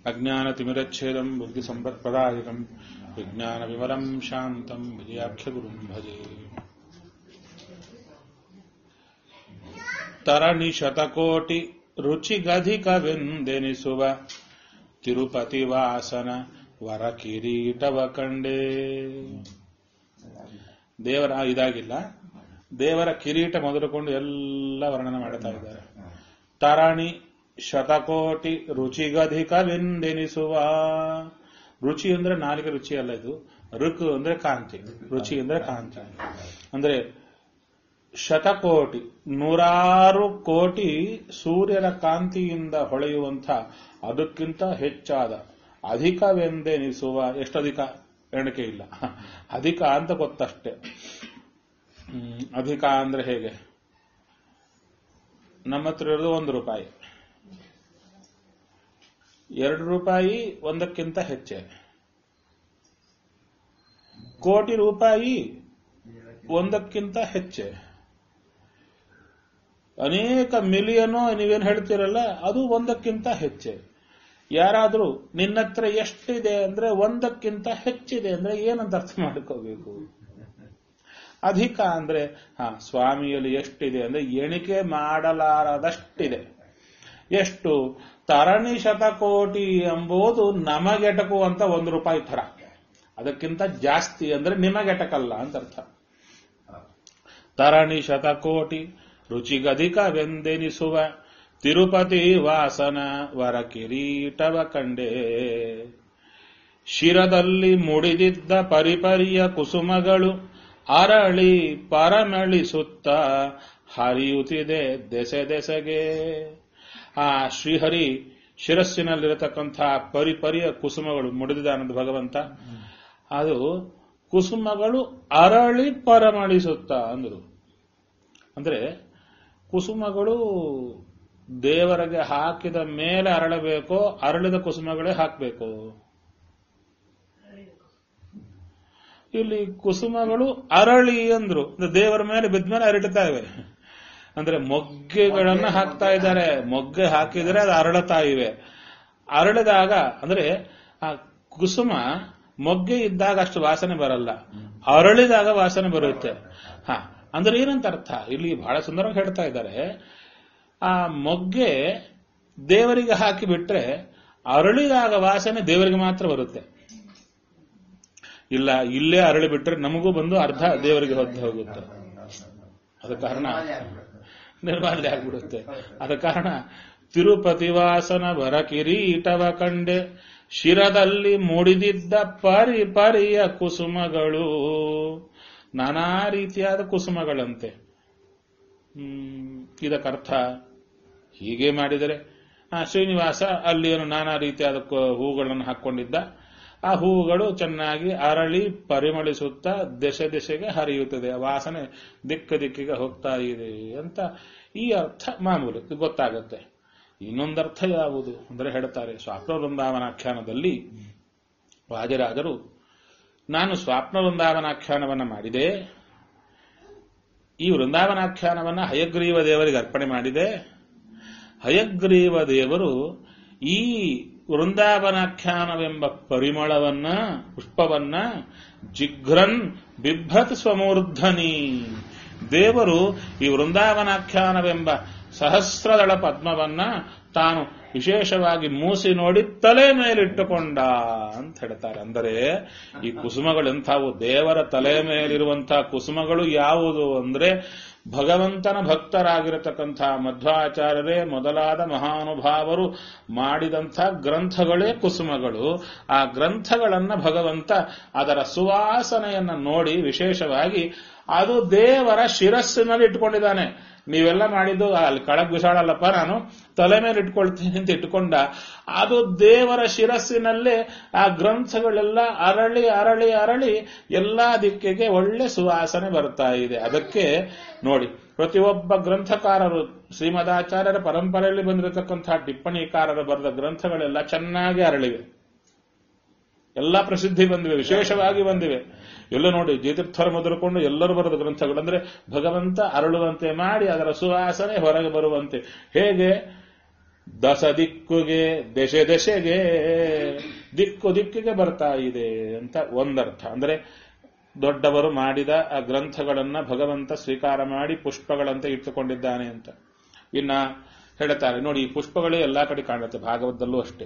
अज्ञानतिमिरच्छेदम् बुद्धिसम्पत्प्रदायकम् विज्ञानविमलम् शान्तम् विजयाख्यगुरुम् भजे ತರಣಿಶತಕೋಟಿ ರುಚಿಗಧಿಕವೆಂದೆನಿಸುವ ತಿರುಪತಿ ವಾಸನ ವರ ಕಿರೀಟವ ಕಂಡೇ ದೇವರ ಇದಾಗಿಲ್ಲ ದೇವರ ಕಿರೀಟ ಮೊದಲುಕೊಂಡು ಎಲ್ಲ ವರ್ಣನೆ ಮಾಡ್ತಾ ಇದ್ದಾರೆ ತರಣಿ ಶತಕೋಟಿ ರುಚಿಗಧಿಕವೆಂದೆನಿಸುವ ರುಚಿ ಅಂದ್ರೆ ನಾಲಿಗೆ ರುಚಿ ಅಲ್ಲ ಇದು ಋಕ್ ಅಂದ್ರೆ ಕಾಂತಿ ರುಚಿ ಅಂದ್ರೆ ಕಾಂತಿ ಅಂದ್ರೆ ಶತಕೋಟಿ ನೂರಾರು ಕೋಟಿ ಸೂರ್ಯನ ಕಾಂತಿಯಿಂದ ಹೊಳೆಯುವಂಥ ಅದಕ್ಕಿಂತ ಹೆಚ್ಚಾದ ಅಧಿಕವೆಂದೆನಿಸುವ ಎಷ್ಟು ಅಧಿಕ ಎಣಿಕೆ ಇಲ್ಲ ಅಧಿಕ ಅಂತ ಗೊತ್ತಷ್ಟೇ ಹ್ಮ್, ಅಧಿಕ ಅಂದ್ರೆ ಹೇಗೆ ನಮ್ಮ ಹತ್ರ ಇರೋದು ಒಂದು ರೂಪಾಯಿ ಎರಡು ರೂಪಾಯಿ ಒಂದಕ್ಕಿಂತ ಹೆಚ್ಚೆ ಕೋಟಿ ರೂಪಾಯಿ ಒಂದಕ್ಕಿಂತ ಹೆಚ್ಚೆ ಅನೇಕ ಮಿಲಿಯನೋ ನೀವೇನು ಹೇಳ್ತೀರಲ್ಲ ಅದು ಒಂದಕ್ಕಿಂತ ಹೆಚ್ಚೆ ಯಾರಾದರೂ ನಿನ್ನತ್ರ ಎಷ್ಟಿದೆ ಅಂದ್ರೆ ಒಂದಕ್ಕಿಂತ ಹೆಚ್ಚಿದೆ ಅಂದ್ರೆ ಏನಂತ ಅರ್ಥ ಮಾಡ್ಕೋಬೇಕು ಅಧಿಕ ಅಂದ್ರೆ ಹಾ ಸ್ವಾಮಿಯಲ್ಲಿ ಎಷ್ಟಿದೆ ಅಂದ್ರೆ ಎಣಿಕೆ ಮಾಡಲಾರದಷ್ಟಿದೆ ಎಷ್ಟು ತರಣಿ ಶತಕೋಟಿ ಎಂಬುದು ನಮಗೆಟಕುವಂತ ಒಂದು ರೂಪಾಯಿ ಥರ ಅದಕ್ಕಿಂತ ಜಾಸ್ತಿ ಅಂದ್ರೆ ನಿಮಗೆಟಕಲ್ಲ ಅಂತ ಅರ್ಥ ತರಣಿ ಶತಕೋಟಿ ರುಚಿಗಧಿಕವೆಂದೆನಿಸುವ ತಿರುಪತಿ ವಾಸನ ವರ ಕಿರೀಟವ ಕಂಡೆ ಶಿರದಲ್ಲಿ ಮುಡಿದಿದ್ದ ಪರಿಪರಿಯ ಕುಸುಮಗಳು ಅರಳಿ ಪರಮಳಿಸುತ್ತ ಹರಿಯುತ್ತಿದೆ ದೆಸೆ ದೆಸೆಗೆ ಆ ಶ್ರೀಹರಿ ಶಿರಸ್ಸಿನಲ್ಲಿರತಕ್ಕಂಥ ಪರಿಪರಿಯ ಕುಸುಮಗಳು ಮುಡಿದಿದ್ದಾನಂದ ಭಗವಂತ ಅದು ಕುಸುಮಗಳು ಅರಳಿ ಪರಮಳಿಸುತ್ತ ಅಂದರು ಅಂದ್ರೆ ಕುಸುಮಗಳು ದೇವರಿಗೆ ಹಾಕಿದ ಮೇಲೆ ಅರಳಬೇಕೋ ಅರಳಿದ ಕುಸುಮಗಳೇ ಹಾಕಬೇಕು ಇಲ್ಲಿ ಕುಸುಮಗಳು ಅರಳಿ ಅಂದ್ರು ಅಂದ್ರೆ ದೇವರ ಮೇಲೆ ಬಿದ್ದ ಮೇಲೆ ಅರಳುತ್ತಾ ಇವೆ ಅಂದ್ರೆ ಮೊಗ್ಗೆಗಳನ್ನ ಹಾಕ್ತಾ ಇದ್ದಾರೆ ಮೊಗ್ಗೆ ಹಾಕಿದರೆ ಅದು ಅರಳತಾ ಇವೆ ಅರಳಿದಾಗ ಅಂದ್ರೆ ಆ ಕುಸುಮ ಮೊಗ್ಗೆ ಇದ್ದಾಗ ಅಷ್ಟು ವಾಸನೆ ಬರಲ್ಲ ಅರಳಿದಾಗ ವಾಸನೆ ಬರುತ್ತೆ ಹ ಅಂದ್ರೆ ಏನಂತ ಅರ್ಥ ಇಲ್ಲಿ ಬಹಳ ಸುಂದರವಾಗಿ ಹೇಳ್ತಾ ಇದ್ದಾರೆ ಆ ಮೊಗ್ಗೆ ದೇವರಿಗೆ ಹಾಕಿ ಬಿಟ್ರೆ ಅರಳಿದಾಗ ವಾಸನೆ ದೇವರಿಗೆ ಮಾತ್ರ ಬರುತ್ತೆ ಇಲ್ಲ ಇಲ್ಲೇ ಅರಳಿ ಬಿಟ್ರೆ ನಮಗೂ ಬಂದು ಅರ್ಧ ದೇವರಿಗೆ ಹೊದ್ದು ಹೋಗುತ್ತೆ ಅದ ಕಾರಣ ನಿರ್ಮಾಲ್ಯ ಆಗ್ಬಿಡುತ್ತೆ ಅದ ಕಾರಣ ತಿರುಪತಿ ವಾಸನ ವರ ಕಿರೀಟವ ಕಂಡೆ ಶಿರದಲ್ಲಿ ಮೂಡಿದಿದ್ದ ಪರಿ ಪರಿಯ ಕುಸುಮಗಳು ನಾನಾ ರೀತಿಯಾದ ಕುಸುಮಗಳಂತೆ ಹ್ಮ್ ಇದಕ್ಕರ್ಥ ಹೀಗೆ ಮಾಡಿದರೆ ಆ ಶ್ರೀನಿವಾಸ ಅಲ್ಲಿ ಏನು ನಾನಾ ರೀತಿಯಾದ ಕ- ಹೂಗಳನ್ನು ಹಾಕೊಂಡಿದ್ದ ಆ ಹೂವುಗಳು ಚೆನ್ನಾಗಿ ಅರಳಿ ಪರಿಮಳಿಸುತ್ತಾ ದೆಸೆ ದೆಸೆಗೆ ಹರಿಯುತ್ತದೆ ಆ ವಾಸನೆ ದಿಕ್ಕ ದಿಕ್ಕಿಗೆ ಹೋಗ್ತಾ ಇದೆ ಅಂತ ಈ ಅರ್ಥ ಮಾಮೂಲು ಇದು ಗೊತ್ತಾಗುತ್ತೆ ಇನ್ನೊಂದರ್ಥ ಯಾವುದು ಅಂದರೆ ಹೇಳ್ತಾರೆ ಸ್ವಾಪ್ನ ವೃಂದಾವನಾಖ್ಯಾನದಲ್ಲಿ ವಾಜರಾಜರು ನಾನು ಸ್ವಾಪ್ನ ವೃಂದಾವನಾಖ್ಯಾನವನ್ನ ಮಾಡಿದೆ ಈ ವೃಂದಾವನಾಖ್ಯಾನವನ್ನ ಹಯಗ್ರೀವ ದೇವರಿಗೆ ಅರ್ಪಣೆ ಮಾಡಿದೆ ಹಯಗ್ರೀವ ದೇವರು ಈ ವೃಂದಾವನಾಖ್ಯಾನವೆಂಬ ಪರಿಮಳವನ್ನ ಪುಷ್ಪವನ್ನ ಜಿಘ್ರನ್ ಬಿಭ್ರತ್ ಸ್ವಮೂರ್ಧನಿ ದೇವರು ಈ ವೃಂದಾವನಾಖ್ಯಾನವೆಂಬ ಸಹಸ್ರದಳ ಪದ್ಮವನ್ನ ತಾನು ವಿಶೇಷವಾಗಿ ಮೂಸಿ ನೋಡಿ ತಲೆ ಮೇಲಿಟ್ಟುಕೊಂಡ ಅಂತ ಹೇಳ್ತಾರೆ ಅಂದರೆ ಈ ಕುಸುಮಗಳೆಂಥವು ದೇವರ ತಲೆ ಮೇಲಿರುವಂತಹ ಕುಸುಮಗಳು ಯಾವುದು ಅಂದ್ರೆ ಭಗವಂತನ ಭಕ್ತರಾಗಿರತಕ್ಕಂಥ ಮಧ್ವಾಚಾರ್ಯರೇ ಮೊದಲಾದ ಮಹಾನುಭಾವರು ಮಾಡಿದಂಥ ಗ್ರಂಥಗಳೇ ಕುಸುಮಗಳು ಆ ಗ್ರಂಥಗಳನ್ನ ಭಗವಂತ ಅದರ ಸುವಾಸನೆಯನ್ನ ನೋಡಿ ವಿಶೇಷವಾಗಿ ಅದು ದೇವರ ಶಿರಸ್ಸಿನಲ್ಲಿ ಇಟ್ಕೊಂಡಿದ್ದಾನೆ ನೀವೆಲ್ಲ ಮಾಡಿದ್ದು ಅಲ್ಲಿ ಕಳಗ್ ಬಿಸಾಡಲ್ಲಪ್ಪ ನಾನು ತಲೆ ಮೇಲೆ ಇಟ್ಕೊಳ್ತೀನಿ ಅಂತ ಇಟ್ಕೊಂಡ ಅದು ದೇವರ ಶಿರಸ್ಸಿನಲ್ಲೇ ಆ ಗ್ರಂಥಗಳೆಲ್ಲ ಅರಳಿ ಅರಳಿ ಅರಳಿ ಎಲ್ಲಾ ದಿಕ್ಕಿಗೆ ಒಳ್ಳೆ ಸುವಾಸನೆ ಬರ್ತಾ ಇದೆ ಅದಕ್ಕೆ ನೋಡಿ ಪ್ರತಿಯೊಬ್ಬ ಗ್ರಂಥಕಾರರು ಶ್ರೀಮದಾಚಾರ್ಯರ ಪರಂಪರೆಯಲ್ಲಿ ಬಂದಿರತಕ್ಕಂತಹ ಟಿಪ್ಪಣಿಕಾರರು ಬರೆದ ಗ್ರಂಥಗಳೆಲ್ಲ ಚೆನ್ನಾಗಿ ಅರಳಿವೆ ಎಲ್ಲ ಪ್ರಸಿದ್ಧಿ ಬಂದಿವೆ ವಿಶೇಷವಾಗಿ ಬಂದಿವೆ ಎಲ್ಲ ನೋಡಿ ಜಯತೀರ್ಥರ ಮೊದಲುಕೊಂಡು ಎಲ್ಲರೂ ಬರೆದ ಗ್ರಂಥಗಳು ಅಂದ್ರೆ ಭಗವಂತ ಅರಳುವಂತೆ ಮಾಡಿ ಅದರ ಸುವಾಸನೆ ಹೊರಗೆ ಬರುವಂತೆ ಹೇಗೆ ದಸ ದಿಕ್ಕುಗೆ ದೆಸೆ ದೆಸೆಗೆ ದಿಕ್ಕು ದಿಕ್ಕಿಗೆ ಬರ್ತಾ ಇದೆ ಅಂತ ಒಂದರ್ಥ ಅಂದ್ರೆ ದೊಡ್ಡವರು ಮಾಡಿದ ಆ ಗ್ರಂಥಗಳನ್ನ ಭಗವಂತ ಸ್ವೀಕಾರ ಮಾಡಿ ಪುಷ್ಪಗಳಂತೆ ಇಟ್ಟುಕೊಂಡಿದ್ದಾನೆ ಅಂತ ಇನ್ನ ಹೇಳ್ತಾರೆ ನೋಡಿ ಈ ಪುಷ್ಪಗಳೇ ಎಲ್ಲಾ ಕಡೆ ಕಾಣುತ್ತೆ ಭಾಗವತದಲ್ಲೂ ಅಷ್ಟೇ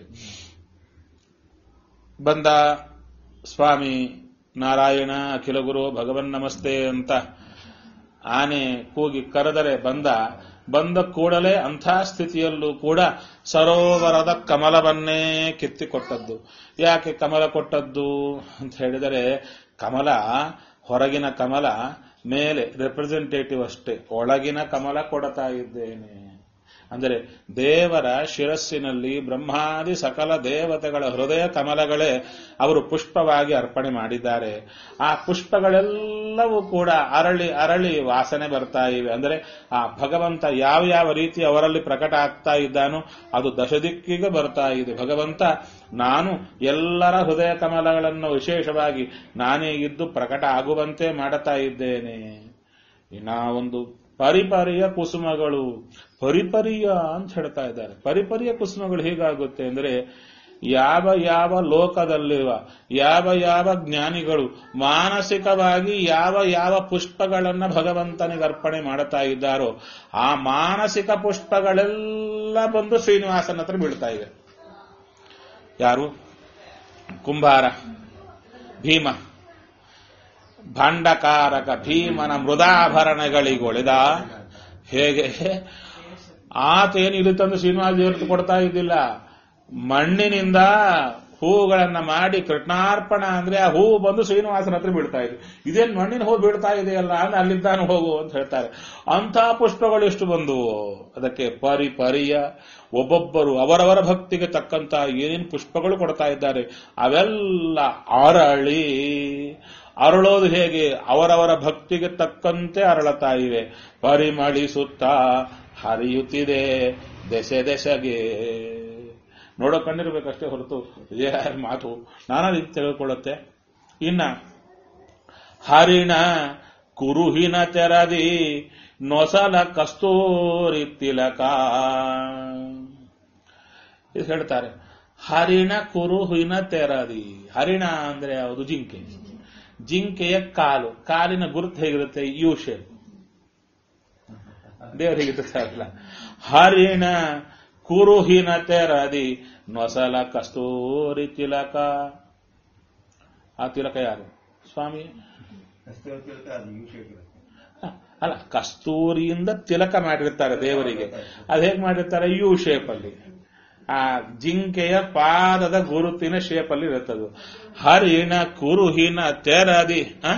ಬಂದ ಸ್ವಾಮಿ ನಾರಾಯಣ ಅಖಿಲ ಗುರು ಭಗವನ್ ನಮಸ್ತೆ ಅಂತ ಆನೆ ಕೂಗಿ ಕರೆದರೆ ಬಂದ ಬಂದ ಕೂಡಲೇ ಅಂಥ ಸ್ಥಿತಿಯಲ್ಲೂ ಕೂಡ ಸರೋವರದ ಕಮಲವನ್ನೇ ಕಿತ್ತಿಕೊಟ್ಟದ್ದು ಯಾಕೆ ಕಮಲ ಕೊಟ್ಟದ್ದು ಅಂತ ಹೇಳಿದರೆ ಕಮಲ ಹೊರಗಿನ ಕಮಲ ಮೇಲೆ ರೆಪ್ರೆಸೆಂಟೇಟಿವ್ ಅಷ್ಟೇ ಒಳಗಿನ ಕಮಲ ಕೊಡ್ತಾ ಇದ್ದೇನೆ ಅಂದರೆ ದೇವರ ಶಿರಸ್ಸಿನಲ್ಲಿ ಬ್ರಹ್ಮಾದಿ ಸಕಲ ದೇವತೆಗಳ ಹೃದಯ ಕಮಲಗಳೇ ಅವರು ಪುಷ್ಪವಾಗಿ ಅರ್ಪಣೆ ಮಾಡಿದ್ದಾರೆ ಆ ಪುಷ್ಪಗಳೆಲ್ಲವೂ ಕೂಡ ಅರಳಿ ಅರಳಿ ವಾಸನೆ ಬರ್ತಾ ಇವೆ ಅಂದರೆ ಆ ಭಗವಂತ ಯಾವ ಯಾವ ರೀತಿ ಅವರಲ್ಲಿ ಪ್ರಕಟ ಆಗ್ತಾ ಇದ್ದಾನೋ ಅದು ದಶದಿಕ್ಕಿಗೆ ಬರ್ತಾ ಇದೆ ಭಗವಂತ ನಾನು ಎಲ್ಲರ ಹೃದಯ ಕಮಲಗಳನ್ನು ವಿಶೇಷವಾಗಿ ನಾನೇ ಇದ್ದು ಪ್ರಕಟ ಆಗುವಂತೆ ಮಾಡುತ್ತಾ ಇದ್ದೇನೆ ಇನ್ನ ಒಂದು ಪರಿಪರಿಯ ಕುಸುಮಗಳು ಪರಿಪರಿಯ ಅಂತ ಹೇಳ್ತಾ ಇದ್ದಾರೆ ಪರಿಪರಿಯ ಕುಸುಮಗಳು ಹೇಗಾಗುತ್ತೆ ಅಂದ್ರೆ ಯಾವ ಯಾವ ಲೋಕದಲ್ಲಿರುವ ಯಾವ ಯಾವ ಜ್ಞಾನಿಗಳು ಮಾನಸಿಕವಾಗಿ ಯಾವ ಯಾವ ಪುಷ್ಪಗಳನ್ನ ಭಗವಂತನಿಗೆ ಅರ್ಪಣೆ ಮಾಡುತ್ತಾ ಇದ್ದಾರೋ ಆ ಮಾನಸಿಕ ಪುಷ್ಪಗಳೆಲ್ಲ ಬಂದು ಶ್ರೀನಿವಾಸನ ಹತ್ರ ಬೀಳ್ತಾ ಇವೆ ಯಾರು ಕುಂಬಾರ ಭೀಮ ಭಾಂಡಕಾರಕ ಭೀಮನ ಮೃದಾಭರಣಗಳಿಗೊಳೆದ ಹೇಗೆ ಆತೇನು ಇಲ್ಲಿ ತಂದು ಶ್ರೀನಿವಾಸ ದೇವರಿಗೆ ಕೊಡ್ತಾ ಇದ್ದಿಲ್ಲ ಮಣ್ಣಿನಿಂದ ಹೂಗಳನ್ನ ಮಾಡಿ ಕೃಷ್ಣಾರ್ಪಣ ಅಂದ್ರೆ ಆ ಹೂವು ಬಂದು ಶ್ರೀನಿವಾಸನ ಹತ್ರ ಬೀಳ್ತಾ ಇದೆ ಇದೇನ್ ಮಣ್ಣಿನ ಹೂ ಬೀಳ್ತಾ ಇದೆಯಲ್ಲ ಅಂದ್ರೆ ಅಲ್ಲಿದ್ದಾನು ಹೋಗು ಅಂತ ಹೇಳ್ತಾರೆ ಅಂಥ ಪುಷ್ಪಗಳು ಎಷ್ಟು ಬಂದುವು ಅದಕ್ಕೆ ಪರಿ ಪರಿಯ ಒಬ್ಬೊಬ್ಬರು ಅವರವರ ಭಕ್ತಿಗೆ ತಕ್ಕಂತ ಏನೇನು ಪುಷ್ಪಗಳು ಕೊಡ್ತಾ ಇದ್ದಾರೆ ಅವೆಲ್ಲ ಅರಳಿ ಅರಳೋದು ಹೇಗೆ ಅವರವರ ಭಕ್ತಿಗೆ ತಕ್ಕಂತೆ ಅರಳತಾ ಇವೆ ಪರಿಮಳಿಸುತ್ತಾ ಹರಿಯುತ್ತಿದೆ ದೆಸೆ ದೆಸೆಗೆ ನೋಡೋ ಕಣ್ಣಿರ್ಬೇಕಷ್ಟೇ ಹೊರತು ಇದೇ ಮಾತು ನಾನಾ ರೀತಿ ತೆಗೆದುಕೊಳ್ಳುತ್ತೆ ಇನ್ನ ಹರಿಣ ಕುರುಹಿನ ತೆರದಿ ನೊಸಲ ಕಸ್ತೂರಿ ತಿಲಕ ಇದು ಹೇಳ್ತಾರೆ ಹರಿಣ ಕುರುಹಿನ ತೆರದಿ ಹರಿಣ ಅಂದ್ರೆ ಯಾವುದು ಜಿಂಕೆ ಜಿಂಕೆಯ ಕಾಲು ಕಾಲಿನ ಗುರುತು ಹೇಗಿರುತ್ತೆ ಯು ಶೇಪ್ ದೇವರಿಗೆ ಗೊತ್ತಾಗಲ್ಲ ಹರಿಣ ಕುರುಹಿನ ತೆರದಿ ನೊಸಲ ಕಸ್ತೂರಿ ತಿಲಕ ಆ ತಿಲಕ ಯಾರು ಸ್ವಾಮಿ ಹ, ಅಲ್ಲ ಕಸ್ತೂರಿಯಿಂದ ತಿಲಕ ಮಾಡಿರ್ತಾರೆ ದೇವರಿಗೆ ಅದು ಹೇಗೆ ಮಾಡಿರ್ತಾರೆ ಯು ಶೇಪ್ ಅಲ್ಲಿ ಆ ಜಿಂಕೆಯ ಪಾದದ ಗುರುತಿನ ಶೇಪ್ ಅಲ್ಲಿ ಇರುತ್ತದು ಹರಿಣ ಕುರುಹಿನ ತೆರದಿ ಹ?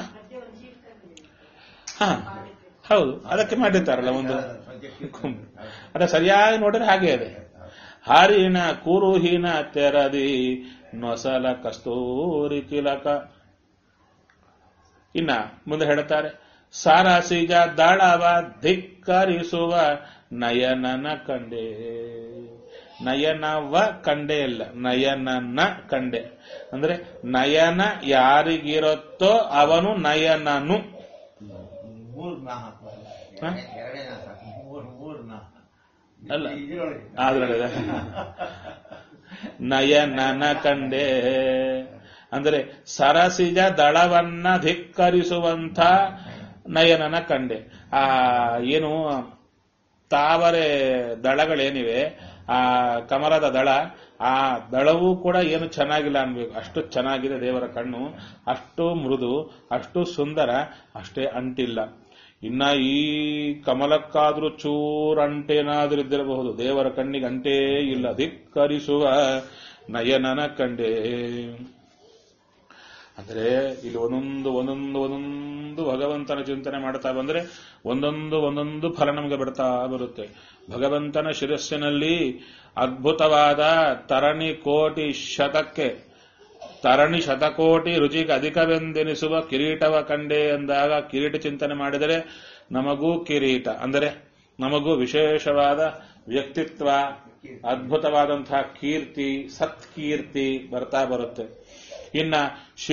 ಹ ಹೌದು ಅದಕ್ಕೆ ಮಾಡಿರ್ತಾರಲ್ಲ ಒಂದು ಅದ ಸರಿಯಾಗಿ ನೋಡಿದ್ರೆ ಹಾಗೆ ಇದೆ ಹರಿಣ ಕುರುಹಿನ ತೆರದಿ ನೊಸಲ ಕಸ್ತೂರಿ ತಿಲಕ ಇನ್ನ ಮುಂದೆ ಹೇಳ್ತಾರೆ ಸಾರಸಿಜ ದಳವ ಧಿಕ್ಕರಿಸುವ ನಯನನ ಕಂಡೆ ನಯನವ ಕಂಡೆ ಇಲ್ಲ ನಯನನ ಕಂಡೆ ಅಂದ್ರೆ ನಯನ ಯಾರಿಗಿರುತ್ತೋ ಅವನು ನಯನನು ಮೂರ್ ನಾ ಹ? ಎರಡನೇ ನಾ ಸಾಕು. ಮೂರ್ ಮೂರ್ ನಾ ಅಲ್ಲ. ಇದ್ರೊಳಗೆ. ಅದ್ರೊಳಗೆ. ನಯನನ ಕಂಡೆ ಅಂದ್ರೆ ಸರಸಿಜ ದಳವನ್ನ ಧಿಕ್ಕರಿಸುವಂತ ನಯನನ ಕಂಡೆ ಆ ಏನು ತಾವರೆ ದಳಗಳೇನಿವೆ ಆ ಕಮಲದ ದಳ ಆ ದಳವೂ ಕೂಡ ಏನು ಚೆನ್ನಾಗಿಲ್ಲ ಅನ್ಬೇಕು ಅಷ್ಟು ಚೆನ್ನಾಗಿದೆ ದೇವರ ಕಣ್ಣು ಅಷ್ಟು ಮೃದು ಅಷ್ಟು ಸುಂದರ ಅಷ್ಟೇ ಅಂಟಿಲ್ಲ ಇನ್ನ ಈ ಕಮಲಕ್ಕಾದ್ರೂ ಚೂರು ಅಂಟೇನಾದ್ರೂ ಇದ್ದಿರಬಹುದು ದೇವರ ಕಣ್ಣಿಗೆ ಅಂಟೇ ಇಲ್ಲ ಧಿಕ್ಕರಿಸುವ ನಯನನ ಕಂಡೆ ಅಂದ್ರೆ ಇಲ್ಲಿ ಒಂದೊಂದು ಒಂದೊಂದು ಒಂದೊಂದು ಭಗವಂತನ ಚಿಂತನೆ ಮಾಡ್ತಾ ಬಂದ್ರೆ ಒಂದೊಂದು ಒಂದೊಂದು ಫಲ ನಮಗೆ ಬಿಡ್ತಾ ಬರುತ್ತೆ ಭಗವಂತನ ಶಿರಸ್ಸಿನಲ್ಲಿ ಅದ್ಭುತವಾದ ತರಣಿ ಕೋಟಿ ಶತಕ್ಕೆ ತರಣಿ ಶತಕೋಟಿ ರುಚಿಗೆ ಅಧಿಕವೆಂದೆನಿಸುವ ಕಿರೀಟವ ಕಂಡೆ ಎಂದಾಗ ಕಿರೀಟ ಚಿಂತನೆ ಮಾಡಿದರೆ ನಮಗೂ ಕಿರೀಟ ಅಂದರೆ ನಮಗೂ ವಿಶೇಷವಾದ ವ್ಯಕ್ತಿತ್ವ ಅದ್ಭುತವಾದಂತಹ ಕೀರ್ತಿ ಸತ್ಕೀರ್ತಿ ಬರ್ತಾ ಬರುತ್ತೆ ಇನ್ನ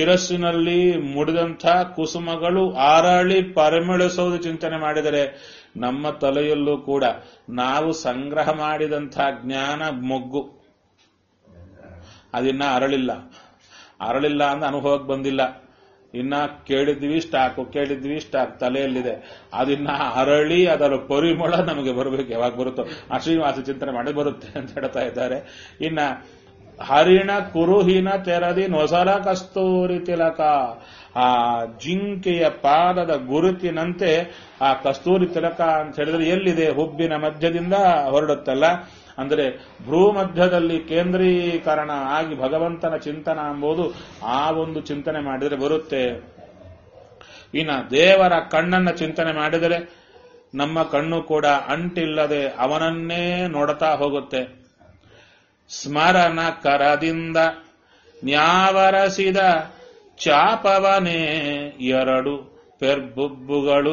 ಶಿರಸ್ಸಿನಲ್ಲಿ ಮುಡಿದಂಥ ಕುಸುಮಗಳು ಆರಳಿ ಪರಿಮಳಿಸೋದು ಚಿಂತನೆ ಮಾಡಿದರೆ ನಮ್ಮ ತಲೆಯಲ್ಲೂ ಕೂಡ ನಾವು ಸಂಗ್ರಹ ಮಾಡಿದಂತಹ ಜ್ಞಾನ ಮೊಗ್ಗು ಅದಿನ್ನ ಅರಳಿಲ್ಲ ಅರಳಿಲ್ಲ ಅಂತ ಅನುಭವಕ್ಕೆ ಬಂದಿಲ್ಲ ಇನ್ನ ಕೇಳಿದ್ವಿ ಸ್ಟಾಕು ಕೇಳಿದ್ವಿ ಸ್ಟಾಕ್ ತಲೆಯಲ್ಲಿದೆ ಅದಿನ್ನ ಅರಳಿ ಅದರ ಪರಿಮಳ ನಮಗೆ ಬರಬೇಕು ಯಾವಾಗ ಬರುತ್ತೋ ಆ ಶ್ರೀನಿವಾಸ ಚಿಂತನೆ ಮಾಡಿ ಬರುತ್ತೆ ಅಂತ ಹೇಳ್ತಾ ಇದ್ದಾರೆ ಇನ್ನ ಹರಿಣ ಕುರುಹಿನ ತೆರದಿ ನೊಸಲ ಕಸ್ತೂರಿ ತಿಲಕ ಆ ಜಿಂಕೆಯ ಪಾದದ ಗುರುತಿನಂತೆ ಆ ಕಸ್ತೂರಿ ತಿಲಕ ಅಂತ ಹೇಳಿದ್ರೆ ಎಲ್ಲಿದೆ ಹುಬ್ಬಿನ ಮಧ್ಯದಿಂದ ಹೊರಡುತ್ತಲ್ಲ ಅಂದರೆ ಭ್ರೂ ಮಧ್ಯದಲ್ಲಿ ಕೇಂದ್ರೀಕರಣ ಆಗಿ ಭಗವಂತನ ಚಿಂತನ ಎಂಬುದು ಆ ಒಂದು ಚಿಂತನೆ ಮಾಡಿದರೆ ಬರುತ್ತೆ ಇನ್ನ ದೇವರ ಕಣ್ಣನ್ನ ಚಿಂತನೆ ಮಾಡಿದರೆ ನಮ್ಮ ಕಣ್ಣು ಕೂಡ ಅಂಟಿಲ್ಲದೆ ಅವನನ್ನೇ ನೋಡುತ್ತಾ ಹೋಗುತ್ತೆ ಸ್ಮರಣ ಕರದಿಂದ ನ್ಯಾವರಸಿದ ಚಾಪವನೇ ಎರಡು ಪೆರ್ಬುಬ್ಬುಗಳು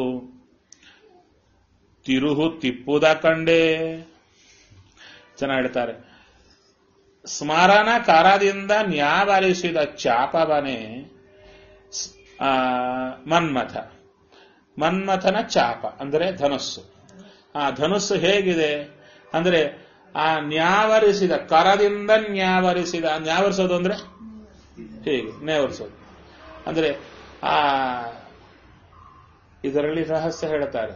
ತಿರುಹು ತಿಪ್ಪುದ ಕಂಡೆ ಚೆನ್ನಾಗಿ ಹೇಳ್ತಾರೆ ಸ್ಮರಣ ಕರದಿಂದ ನ್ಯಾವರಿಸಿದ ಚಾಪವನೇ ಸ್- ಆ, ಮನ್ಮಥ ಮನ್ಮಥನ ಚಾಪ ಅಂದರೆ ಧನುಸ್ಸು ಆ ಧನುಸ್ಸು ಹೇಗಿದೆ ಅಂದ್ರೆ ಆ ನ್ಯಾವರಿಸಿದ ಕರದಿಂದ ನ್ಯಾವರಿಸಿದ ನ್ಯಾವರಿಸೋದು ಅಂದ್ರೆ ಹೇಗೆ ನೇವರಿಸೋದು ಅಂದ್ರೆ ಆ ಇದರಲ್ಲಿ ರಹಸ್ಯ ಹೇಳ್ತಾರೆ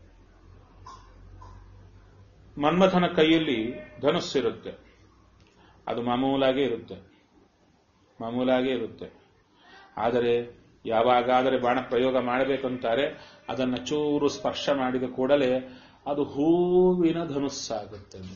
ಮನ್ಮಥನ ಕೈಯಲ್ಲಿ ಧನುಸ್ಸಿರುತ್ತೆ ಅದು ಮಾಮೂಲಾಗಿ ಇರುತ್ತೆ ಮಾಮೂಲಾಗಿ ಇರುತ್ತೆ ಆದರೆ ಯಾವಾಗಾದರೆ ಬಾಣ ಪ್ರಯೋಗ ಮಾಡಬೇಕಂತಾರೆ ಅದನ್ನು ಚೂರು ಸ್ಪರ್ಶ ಮಾಡಿದ ಕೂಡಲೇ ಅದು ಹೂವಿನ ಧನುಸ್ಸಾಗುತ್ತೆ ಅದು.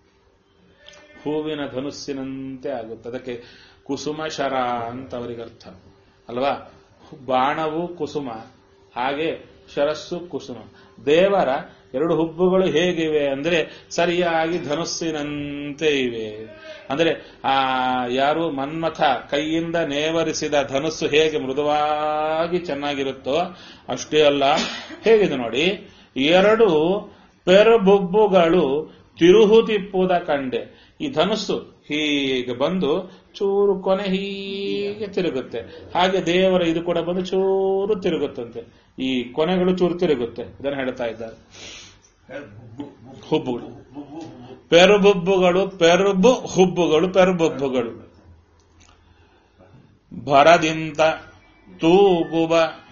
ಹೂವಿನ ಧನುಸ್ಸಿನಂತೆ ಆಗುತ್ತೆ ಅದಕ್ಕೆ ಕುಸುಮ ಶರ ಅಂತ ಅವರಿಗೆ ಅರ್ಥ ಅಲ್ವಾ ಬಾಣವು ಕುಸುಮ ಹಾಗೆ ಶರಸ್ಸು ಕುಸುಮ ದೇವರ ಎರಡು ಹುಬ್ಬುಗಳು ಹೇಗಿವೆ ಅಂದ್ರೆ ಸರಿಯಾಗಿ ಧನುಸ್ಸಿನಂತೆ ಇವೆ ಅಂದ್ರೆ ಆ ಯಾರು ಮನ್ಮಥ ಕೈಯಿಂದ ನೇವರಿಸಿದ ಧನುಸ್ಸು ಹೇಗೆ ಮೃದುವಾಗಿ ಚೆನ್ನಾಗಿರುತ್ತೋ ಅಷ್ಟೇ ಅಲ್ಲ ಹೇಗಿದೆ ನೋಡಿ ಎರಡು ಪೆರುಬುಬ್ಬುಗಳು ತಿರುಹು ತಿಪ್ಪುದ ಕಂಡೆ ಈ ಧನುಸ್ಸು ಹೀಗೆ ಬಂದು ಚೂರು ಕೊನೆ ಹೀಗೆ ತಿರುಗುತ್ತೆ ಹಾಗೆ ದೇವರ ಇದು ಕೂಡ ಬಂದು ಚೂರು ತಿರುಗುತ್ತಂತೆ ಈ ಕೊನೆಗಳು ಚೂರು ತಿರುಗುತ್ತೆ ಇದನ್ನು ಹೇಳ್ತಾ ಇದ್ದಾರೆ ಹುಬ್ಬುಗಳು ಪೆರುಬುಬ್ಬುಗಳು ಪೆರುಬು ಹುಬ್ಬುಗಳು ಪೆರುಬುಬ್ಬುಗಳು ಭರದಿಂದ ತೂಗುವ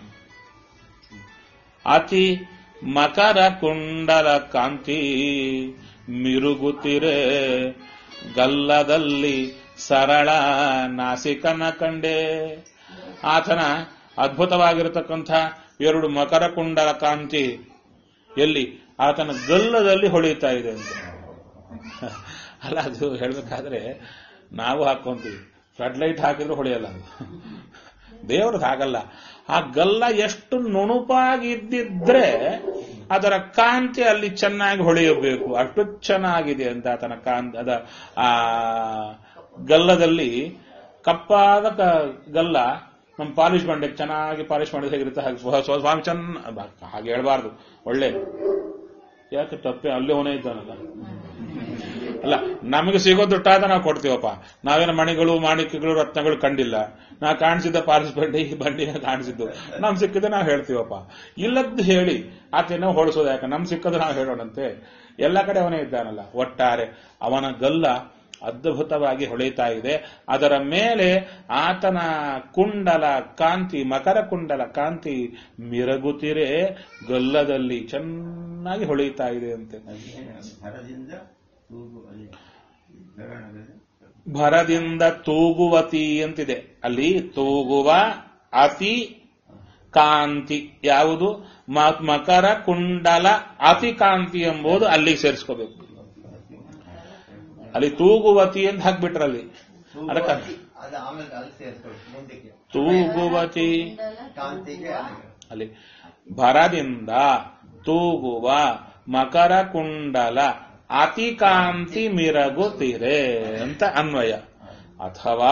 ಅತಿ ಮಕರ ಕುಂಡಲ ಕಾಂತಿ ಮಿರುಗುತ್ತಿರೆ ಗಲ್ಲದಲ್ಲಿ ಸರಳ ನಾಸಿಕನ ಕಂಡೆ ಆತನ ಅದ್ಭುತವಾಗಿರತಕ್ಕಂಥ ಎರಡು ಮಕರ ಕುಂಡಲ ಕಾಂತಿ ಎಲ್ಲಿ ಆತನ ಗಲ್ಲದಲ್ಲಿ ಹೊಳೆಯುತ್ತಾ ಇದೆ ಅಂತ ಅಲ್ಲ ಅದು ಹೇಳ್ಬೇಕಾದ್ರೆ ನಾವು ಹಾಕೊಂತೀವಿ ಫ್ಲಡ್ ಲೈಟ್ ಹಾಕಿದ್ರು ಹೊಳೆಯಲ್ಲ ಅದು ದೇವ್ರದ್ದು ಹಾಗಲ್ಲ ಆ ಗಲ್ಲ ಎಷ್ಟು ನುಣುಪಾಗಿದ್ದಿದ್ರೆ ಅದರ ಕಾಂತಿ ಅಲ್ಲಿ ಚೆನ್ನಾಗಿ ಹೊಳೆಯಬೇಕು ಅಷ್ಟು ಚೆನ್ನಾಗಿದೆ ಅಂತ ಆತನ ಕಾಂತಿ ಅದ ಆ ಗಲ್ಲದಲ್ಲಿ ಕಪ್ಪಾದ ಕ- ಗಲ್ಲ ನಮ್ಮ ಪಾಲಿಶ್ ಬಂಡೆ ಚೆನ್ನಾಗಿ ಪಾಲಿಶ್ ಮಾಡಿದ್ರೆ ಹೇಗಿರುತ್ತೆ ಹಾಗೆ ಸ್ವ- ಸ್ವ- ಸ್ವಾಮಿ ಚೆನ್ನ ಹಾಗೆ ಹೇಳ್ಬಾರ್ದು ಒಳ್ಳೆ ಯಾಕೆ ತಪ್ಪೆ ಅಲ್ಲೇ ಅವನೇ ಇದ್ದಾನಲ್ಲ ಅಲ್ಲ ನಮಗೆ ಸಿಗೋ ದುಡ್ಡಾದ ನಾವು ಕೊಡ್ತೀವಪ್ಪ ನಾವೇನು ಮಣಿಗಳು ಮಾಣಿಕ್ಯಗಳು ರತ್ನಗಳು ಕಂಡಿಲ್ಲ ನಾ ಕಾಣಿಸಿದ್ದ ಪಾಲಿಸ್ ಬಂಡಿ ಈ ಬಂಡಿನ ಕಾಣಿಸಿದ್ದು ನಮ್ ಸಿಕ್ಕಿದ್ರೆ ನಾವು ಹೇಳ್ತೀವಪ್ಪ ಇಲ್ಲದ್ದು ಹೇಳಿ ಆತೇನೋ ಹೊಳಿಸೋದು ಯಾಕೆ ನಮ್ ಸಿಕ್ಕದು ನಾವು ಹೇಳೋಣಂತೆ ಎಲ್ಲ ಕಡೆ ಅವನೇ ಇದ್ದಾನಲ್ಲ ಒಟ್ಟಾರೆ ಅವನ ಗಲ್ಲ ಅದ್ಭುತವಾಗಿ ಹೊಳೆಯುತ್ತಾ ಇದೆ ಅದರ ಮೇಲೆ ಆತನ ಕುಂಡಲ ಕಾಂತಿ ಮಕರ ಕುಂಡಲ ಕಾಂತಿ ಮಿರಗುತ್ತಿರೆ ಗಲ್ಲದಲ್ಲಿ ಚೆನ್ನಾಗಿ ಹೊಳೆಯುತ್ತಾ ಇದೆ ಅಂತೆ ಭರದಿಂದ ತೂಗು ಅಲ್ಲಿ ಬೆರಳಗದೆ ಭರದಿಂದ ತೂಗುವತಿ ಅಂತಿದೆ ಅಲ್ಲಿ ತೂಗುವ ಅತಿ ಕಾಂತಿ ಯಾವುದು ಮ- ಮಕರ ಕುಂಡಲ ಅತಿ ಕಾಂತಿ ಎಂಬುದು ಅಲ್ಲಿಗೆ ಸೇರಿಸ್ಕೋಬೇಕು ಅಲ್ಲಿ ತೂಗುವತಿ ಅಂತ ಹಾಕ್ಬಿಟ್ರಲ್ಲಿ ಅದಕ್ಕ ತೂಗುವತಿ, ಅದು ಆಮೇಲೆ ಅಲ್ಲಿ ಸೇರಿಸ್ಕೊಳ್ಳಿ ಮುಂದಕ್ಕೆ ತೂಗುವತಿ ಕಾಂತಿಗೆ ಅಲ್ಲಿ ಅಲ್ಲಿ ಭರದಿಂದ ತೂಗುವ ಮಕರ ಕುಂಡಲ ಅತಿ ಕಾಂತಿ ಮಿರಗುತ್ತಿರೆ ಅಂತ ಅನ್ವಯ ಅಥವಾ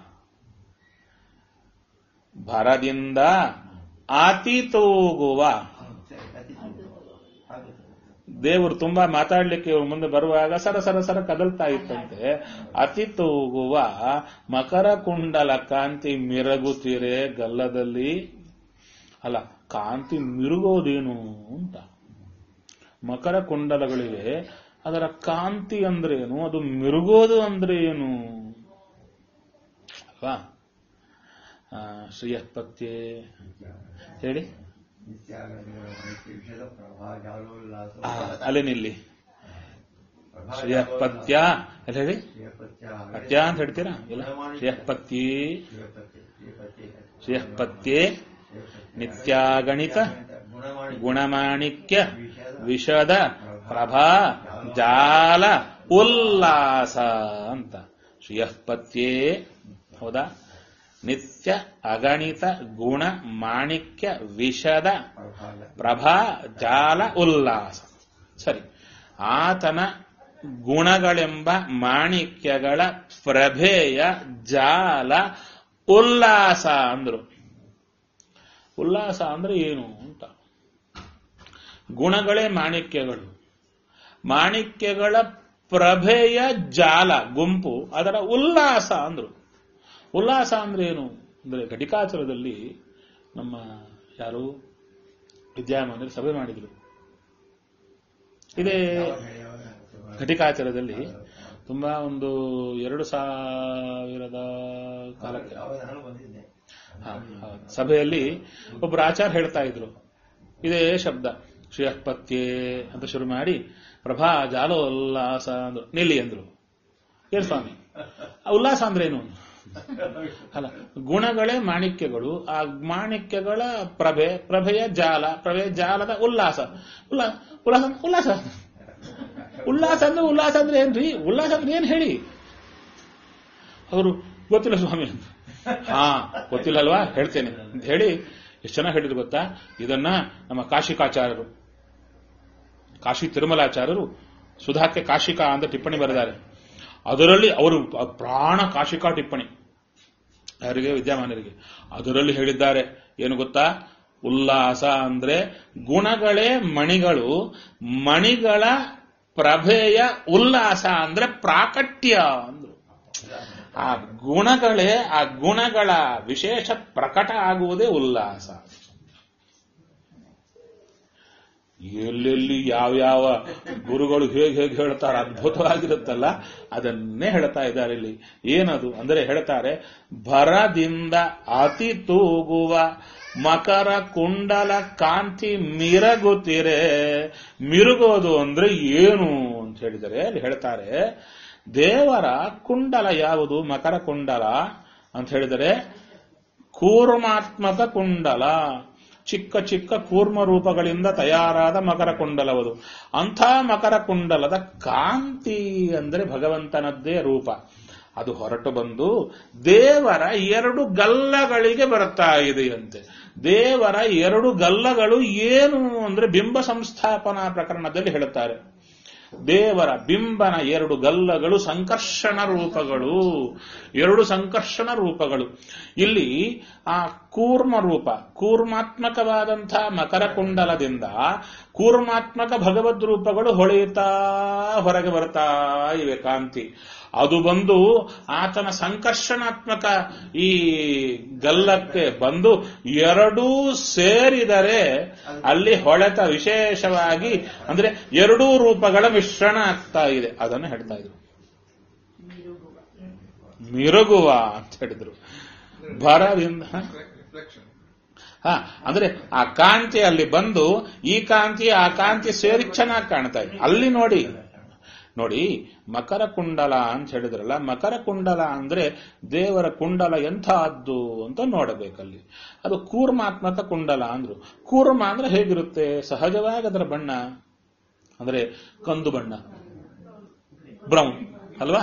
ಭರದಿಂದ ಅತಿ ತೂಗುವ ಸರಿ, ಅತಿ ತೂಗು. ಆಗುತ್ತೆ. ದೇವರು ತುಂಬಾ ಮಾತಾಡ್ಲಿಕ್ಕೆ ಇವ್ರ ಮುಂದೆ ಬರುವಾಗ ಸರ ಸರ ಸರ ಕದಲ್ತಾ ಇತ್ತಂತೆ ಅತಿ ತೂಗುವ ಮಕರ ಕುಂಡಲ ಕಾಂತಿ ಮಿರಗುತ್ತಿರೆ ಗಲ್ಲದಲ್ಲಿ ಅಲ್ಲ ಕಾಂತಿ ಮಿರುಗೋದೇನು ಅಂತ ಮಕರ ಕುಂಡಲಗಳಿವೆ ಅದರ ಕಾಂತಿ ಅಂದ್ರೆ ಏನು ಅದು ಮಿರುಗೋದು ಅಂದ್ರೆ ಏನು ಅಲ್ವಾ ಆ, ಶ್ರೀಯತ್ಪತ್ಯೆ ಹೇಳಿ ವಿಷದ ಪ್ರಭಾ ಜಾಲೋಲ್ಲಾಸ ಆ, ಅಲ್ಲಿ ನಿಲ್ಲಿ ಪ್ರಭಾ ಶ್ರೀಯತ್ಪತ್ಯ ಅಲ್ಲಿ ಹೇಳಿ ಶ್ರೀಯಪತ್ಯ ಪತ್ಯ ಅಂತ ಹೇಳ್ತೀರಾ ಇಲ್ಲ ಶ್ರೀಯತ್ಪತ್ತಿ ಶ್ರೀಯಪತ್ಯ ಶ್ರೀಯಪತ್ಯ ಶ್ರೀಯತ್ಪತ್ಯೆ ನಿತ್ಯಾಗಣಿತ ಗುಣಮಾಣಿ ಗುಣಮಾಣಿಕ್ಯ ವಿಷದ ಪ್ರಭಾ ಜಾಲ ಉಲ್ಲಾಸ ಅಂತ ಶ್ರೀಯಃಪತ್ಯೇ ಹೌದಾ ನಿತ್ಯ ಅಗಣಿತ ಗುಣ ಮಾಣಿಕ್ಯ ವಿಷದ ಪ್ರಭಾಗ ಪ್ರಭಾ ಜಾಲ ಉಲ್ಲಾಸ ಸರಿ ಆತನ ಗುಣಗಳೆಂಬ ಮಾಣಿಕ್ಯಗಳ ಪ್ರಭೆಯ ಜಾಲ ಉಲ್ಲಾಸ ಅಂದ್ರು ಉಲ್ಲಾಸ ಅಂದ್ರೆ ಏನು ಅಂತ ಗುಣಗಳೇ ಮಾಣಿಕ್ಯಗಳು ಮಾಣಿಕ್ಯಗಳ ಪ್ರಭೆಯ ಜಾಲ ಗುಂಪು ಅದರ ಉಲ್ಲಾಸ ಅಂದ್ರು ಉಲ್ಲಾಸ ಅಂದ್ರೆ ಏನು ಅಂದ್ರೆ ಘಟಿಕಾಚರದಲ್ಲಿ ನಮ್ಮ ಯಾರು ವಿದ್ಯಾಮಾನರು ಸಭೆ ಮಾಡಿದ್ರು ಇದೇ ಘಟಿಕಾಚರದಲ್ಲಿ ತುಂಬಾ ಒಂದು ಎರಡು ಸಾವಿರದ ಕಾಲಕ್ಕೆ ಅವಾಗ ನಾನು ಬಂದಿದ್ದೆ ಹಾ, ಹೌದು. ಸಭೆಯಲ್ಲಿ ಒಬ್ಬರು ಆಚಾರ ಹೇಳ್ತಾ ಇದ್ರು ಇದೇ ಶಬ್ದ ಶ್ರೀಯತ್ಪತ್ಯೆ ಅಂತ ಶುರು ಮಾಡಿ ಪ್ರಭಾ ಜಾಲೋ ಉಲ್ಲಾಸ ಅಂದ್ರು ನಿಲ್ಲಿ ಅಂದ್ರು ಏನ್ ಸ್ವಾಮಿ ಆ ಉಲ್ಲಾಸ ಅಂದ್ರೆ ಏನು ಅಲ್ಲ ಗುಣಗಳೇ ಮಾಣಿಕ್ಯಗಳು ಆ ಮಾಣಿಕ್ಯಗಳ ಪ್ರಭೆ ಪ್ರಭೆಯ ಜಾಲ ಪ್ರಭೆಯ ಜಾಲದ ಉಲ್ಲಾಸ ಉಲ್ಲಾಸ ಉಲ್ಲಾಸ ಉಲ್ಲಾಸ ಉಲ್ಲಾಸ ಅಂದ್ರೆ ಉಲ್ಲಾಸ ಅಂದ್ರೆ ಏನ್ರಿ ಉಲ್ಲಾಸ ಅಂದ್ರೆ ಏನ್ ಹೇಳಿ ಅವರು ಗೊತ್ತಿಲ್ಲ ಸ್ವಾಮಿ ಅಂತ ಹಾ ಗೊತ್ತಿಲ್ಲ ಅಲ್ವಾ ಹೇಳ್ತೇನೆ ಅಂತ ಹೇಳಿ ಎಷ್ಟು ಚೆನ್ನಾಗಿ ಹೇಳಿದ್ರು ಗೊತ್ತಾ ಇದನ್ನ ನಮ್ಮ ಕಾಶಿಕಾಚಾರ್ಯರು ಕಾಶಿ ತಿರುಮಲಾಚಾರ್ಯರು ಸುಧಾಕ್ಕೆ ಕಾಶಿಕಾ ಅಂತ ಟಿಪ್ಪಣಿ ಬರೆದಾರೆ ಅದರಲ್ಲಿ ಅವರು ಪ್ರಾಣ ಕಾಶಿಕಾ ಟಿಪ್ಪಣಿ ಯಾರಿಗೆ ವಿದ್ಯಮಾನರಿಗೆ ಅದರಲ್ಲಿ ಹೇಳಿದ್ದಾರೆ ಏನು ಗೊತ್ತಾ ಉಲ್ಲಾಸ ಅಂದ್ರೆ ಗುಣಗಳೇ ಮಣಿಗಳು ಮಣಿಗಳ ಪ್ರಭೆಯ ಉಲ್ಲಾಸ ಅಂದ್ರೆ ಪ್ರಾಕಟ್ಯ ಅಂದ್ರು ಆ ಗುಣಗಳೇ ಆ ಗುಣಗಳ ವಿಶೇಷ ಪ್ರಕಟ ಆಗುವುದೇ ಉಲ್ಲಾಸ ಎಲ್ಲೆಲ್ಲಿ ಯಾವ್ಯಾವ ಗುರುಗಳು ಹೇಗೆ ಹೇಗೆ ಹೇಳ್ತಾರೆ ಅದ್ಭುತವಾಗಿರುತ್ತಲ್ಲ ಅದನ್ನೇ ಹೇಳ್ತಾ ಇದ್ದಾರೆ ಇಲ್ಲಿ ಏನದು ಅಂದ್ರೆ ಹೇಳ್ತಾರೆ ಭರದಿಂದ ಅತಿ ತೂಗುವ ಮಕರ ಕುಂಡಲ ಕಾಂತಿ ಮಿರಗುತ್ತಿರೆ ಮಿರುಗೋದು ಅಂದ್ರೆ ಏನು ಅಂತ ಹೇಳಿದರೆ ಅಲ್ಲಿ ಹೇಳ್ತಾರೆ ದೇವರ ಕುಂಡಲ ಯಾವುದು ಮಕರ ಕುಂಡಲ ಅಂತ ಹೇಳಿದರೆ ಕೂರ್ಮಾತ್ಮಕ ಕುಂಡಲ ಚಿಕ್ಕ ಚಿಕ್ಕ ಕೂರ್ಮ ರೂಪಗಳಿಂದ ತಯಾರಾದ ಮಕರ ಕುಂಡಲವದು ಅಂಥ ಮಕರ ಕುಂಡಲದ ಕಾಂತಿ ಅಂದ್ರೆ ಭಗವಂತನದ್ದೇ ರೂಪ ಅದು ಹೊರಟು ಬಂದು ದೇವರ ಎರಡು ಗಲ್ಲಗಳಿಗೆ ಬರ್ತಾ ಇದೆಯಂತೆ ದೇವರ ಎರಡು ಗಲ್ಲಗಳು ಏನು ಅಂದ್ರೆ ಬಿಂಬ ಸಂಸ್ಥಾಪನಾ ಪ್ರಕರಣದಲ್ಲಿ ಹೇಳುತ್ತಾರೆ ದೇವರ ಬಿಂಬನ ಎರಡು ಗಲ್ಲಗಳು ಸಂಕರ್ಷಣ ರೂಪಗಳು ಎರಡು ಸಂಕರ್ಷಣ ರೂಪಗಳು ಇಲ್ಲಿ ಆ ಕೂರ್ಮ ರೂಪ ಕೂರ್ಮಾತ್ಮಕವಾದಂಥ ಮಕರ ಕುಂಡಲದಿಂದ ಕೂರ್ಮಾತ್ಮಕ ಭಗವದ್ ರೂಪಗಳು ಹೊಳೆಯುತ್ತಾ ಹೊರಗೆ ಬರ್ತಾ ಇವೆ ಕಾಂತಿ ಅದು ಬಂದು ಆತನ ಸಂಕರ್ಷಣಾತ್ಮಕ ಈ ಗಲ್ಲಕ್ಕೆ ಬಂದು ಎರಡೂ ಸೇರಿದರೆ ಅಲ್ಲಿ ಹೊಳೆತ ವಿಶೇಷವಾಗಿ ಅಂದ್ರೆ ಎರಡೂ ರೂಪಗಳ ಮಿಶ್ರಣ ಆಗ್ತಾ ಇದೆ ಅದನ್ನು ಹೇಳ್ತಾ ಇದ್ರು ಮಿರುಗುವ ಅಂತ ಹೇಳಿದ್ರು ಭರದಿಂದ ಹ? ರಿಫ್ಲೆಕ್ಷನ್ ಹಾ ಅಂದ್ರೆ ಆ ಕಾಂತಿ ಅಲ್ಲಿ ಬಂದು ಈ ಕಾಂತಿ ಆ ಕಾಂತಿ ಸೇರಿ ಚೆನ್ನಾಗಿ ಕಾಣ್ತಾ ಇದೆ ಅಲ್ಲಿ ನೋಡಿ ನೋಡಿ ಮಕರ ಕುಂಡಲ ಅಂತ ಹೇಳಿದ್ರಲ್ಲ ಮಕರ ಕುಂಡಲ ಅಂದ್ರೆ ದೇವರ ಕುಂಡಲ ಎಂಥದ್ದು ಅಂತ ನೋಡಬೇಕಲ್ಲಿ ಅದು ಕೂರ್ಮಾತ್ಮಕ ಕುಂಡಲ ಅಂದ್ರು ಕೂರ್ಮ ಅಂದ್ರೆ ಹೇಗಿರುತ್ತೆ ಸಹಜವಾಗಿ ಅದರ ಬಣ್ಣ ಅಂದ್ರೆ ಕಂದು ಬಣ್ಣ ಬ್ರೌನ್ ಅಲ್ವಾ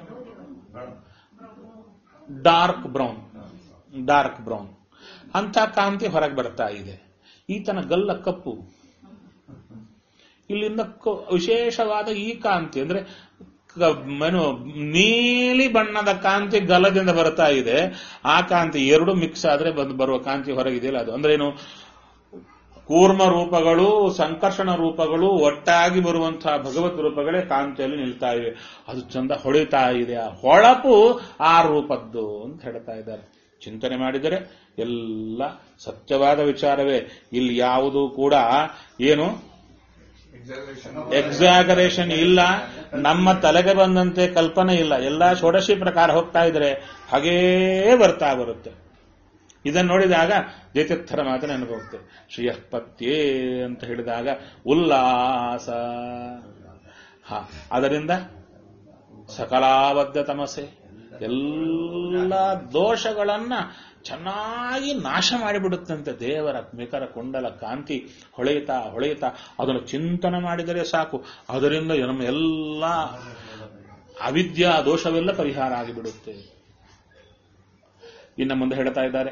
ಡಾರ್ಕ್ ಬ್ರೌನ್ ಡಾರ್ಕ್ ಬ್ರೌನ್ ಅಂತ ಕಾಂತಿ ಹೊರಗೆ ಬರ್ತಾ ಇದೆ ಈತನ ಗಲ್ಲ ಕಪ್ಪು ಇಲ್ಲಿಂದ ಕ- ವಿಶೇಷವಾದ ಈ ಕಾಂತಿ ಅಂದ್ರೆ ಕ- ಏನು ನೀಲಿ ಬಣ್ಣದ ಕಾಂತಿ ಗಲದಿಂದ ಬರ್ತಾ ಇದೆ ಆ ಕಾಂತಿ ಎರಡು ಮಿಕ್ಸ್ ಆದ್ರೆ ಬಂದು ಬರುವ ಕಾಂತಿ ಹೊರಗಿದೆಯಲ್ಲ ಅದು ಅಂದ್ರೆ ಏನು ಕೂರ್ಮ ರೂಪಗಳು ಸಂಕರ್ಷಣ ರೂಪಗಳು ಒಟ್ಟಾಗಿ ಬರುವಂತಹ ಭಗವತ್ ರೂಪಗಳೇ ಕಾಂತಿಯಲ್ಲಿ ನಿಲ್ತಾ ಇವೆ ಅದು ಚಂದ ಹೊಳಿತಾ ಇದೆ ಆ ಹೊಳಪು ಆ ರೂಪದ್ದು ಅಂತ ಹೇಳ್ತಾ ಇದ್ದಾರೆ ಚಿಂತನೆ ಮಾಡಿದರೆ ಎಲ್ಲ ಸತ್ಯವಾದ ವಿಚಾರವೇ ಇಲ್ಲಿ ಯಾವುದು ಕೂಡ ಏನು ಎಕ್ಸಾಗರೇಷನ್ ಇಲ್ಲ ನಮ್ಮ ತಲೆಗೆ ಬಂದಂತೆ ಕಲ್ಪನೆ ಇಲ್ಲ ಎಲ್ಲಾ ಷೋಡಶಿ ಪ್ರಕಾರ ಹೋಗ್ತಾ ಇದ್ರೆ ಹಾಗೇ ಬರ್ತಾ ಬರುತ್ತೆ ಇದನ್ನು ನೋಡಿದಾಗ ಜಯತೀರ್ಥರ ಮಾತು ನೆನಪುತ್ತೆ ಶ್ರೀಯಃಪತ್ಯೇ ಅಂತ ಹೇಳಿದಾಗ ಉಲ್ಲಾಸ ಹ ಅದರಿಂದ ಸಕಲಾಬದ್ಧ ತಮಸೆ ಎಲ್ಲ ದೋಷಗಳನ್ನ ಚೆನ್ನಾಗಿ ನಾಶ ಮಾಡಿಬಿಡುತ್ತಂತೆ ದೇವರ ಮಿಕರ ಕುಂಡಲ ಕಾಂತಿ ಹೊಳೆಯುತ್ತಾ ಹೊಳೆಯುತ್ತಾ ಅದನ್ನು ಚಿಂತನೆ ಮಾಡಿದರೆ ಸಾಕು ಅದರಿಂದ ನಮ್ಮ ಎಲ್ಲ ಅವಿದ್ಯಾ ದೋಷವೆಲ್ಲ ಪರಿಹಾರ ಆಗಿಬಿಡುತ್ತೆ ಇನ್ನು ಮುಂದೆ ಹೇಳ್ತಾ ಇದ್ದಾರೆ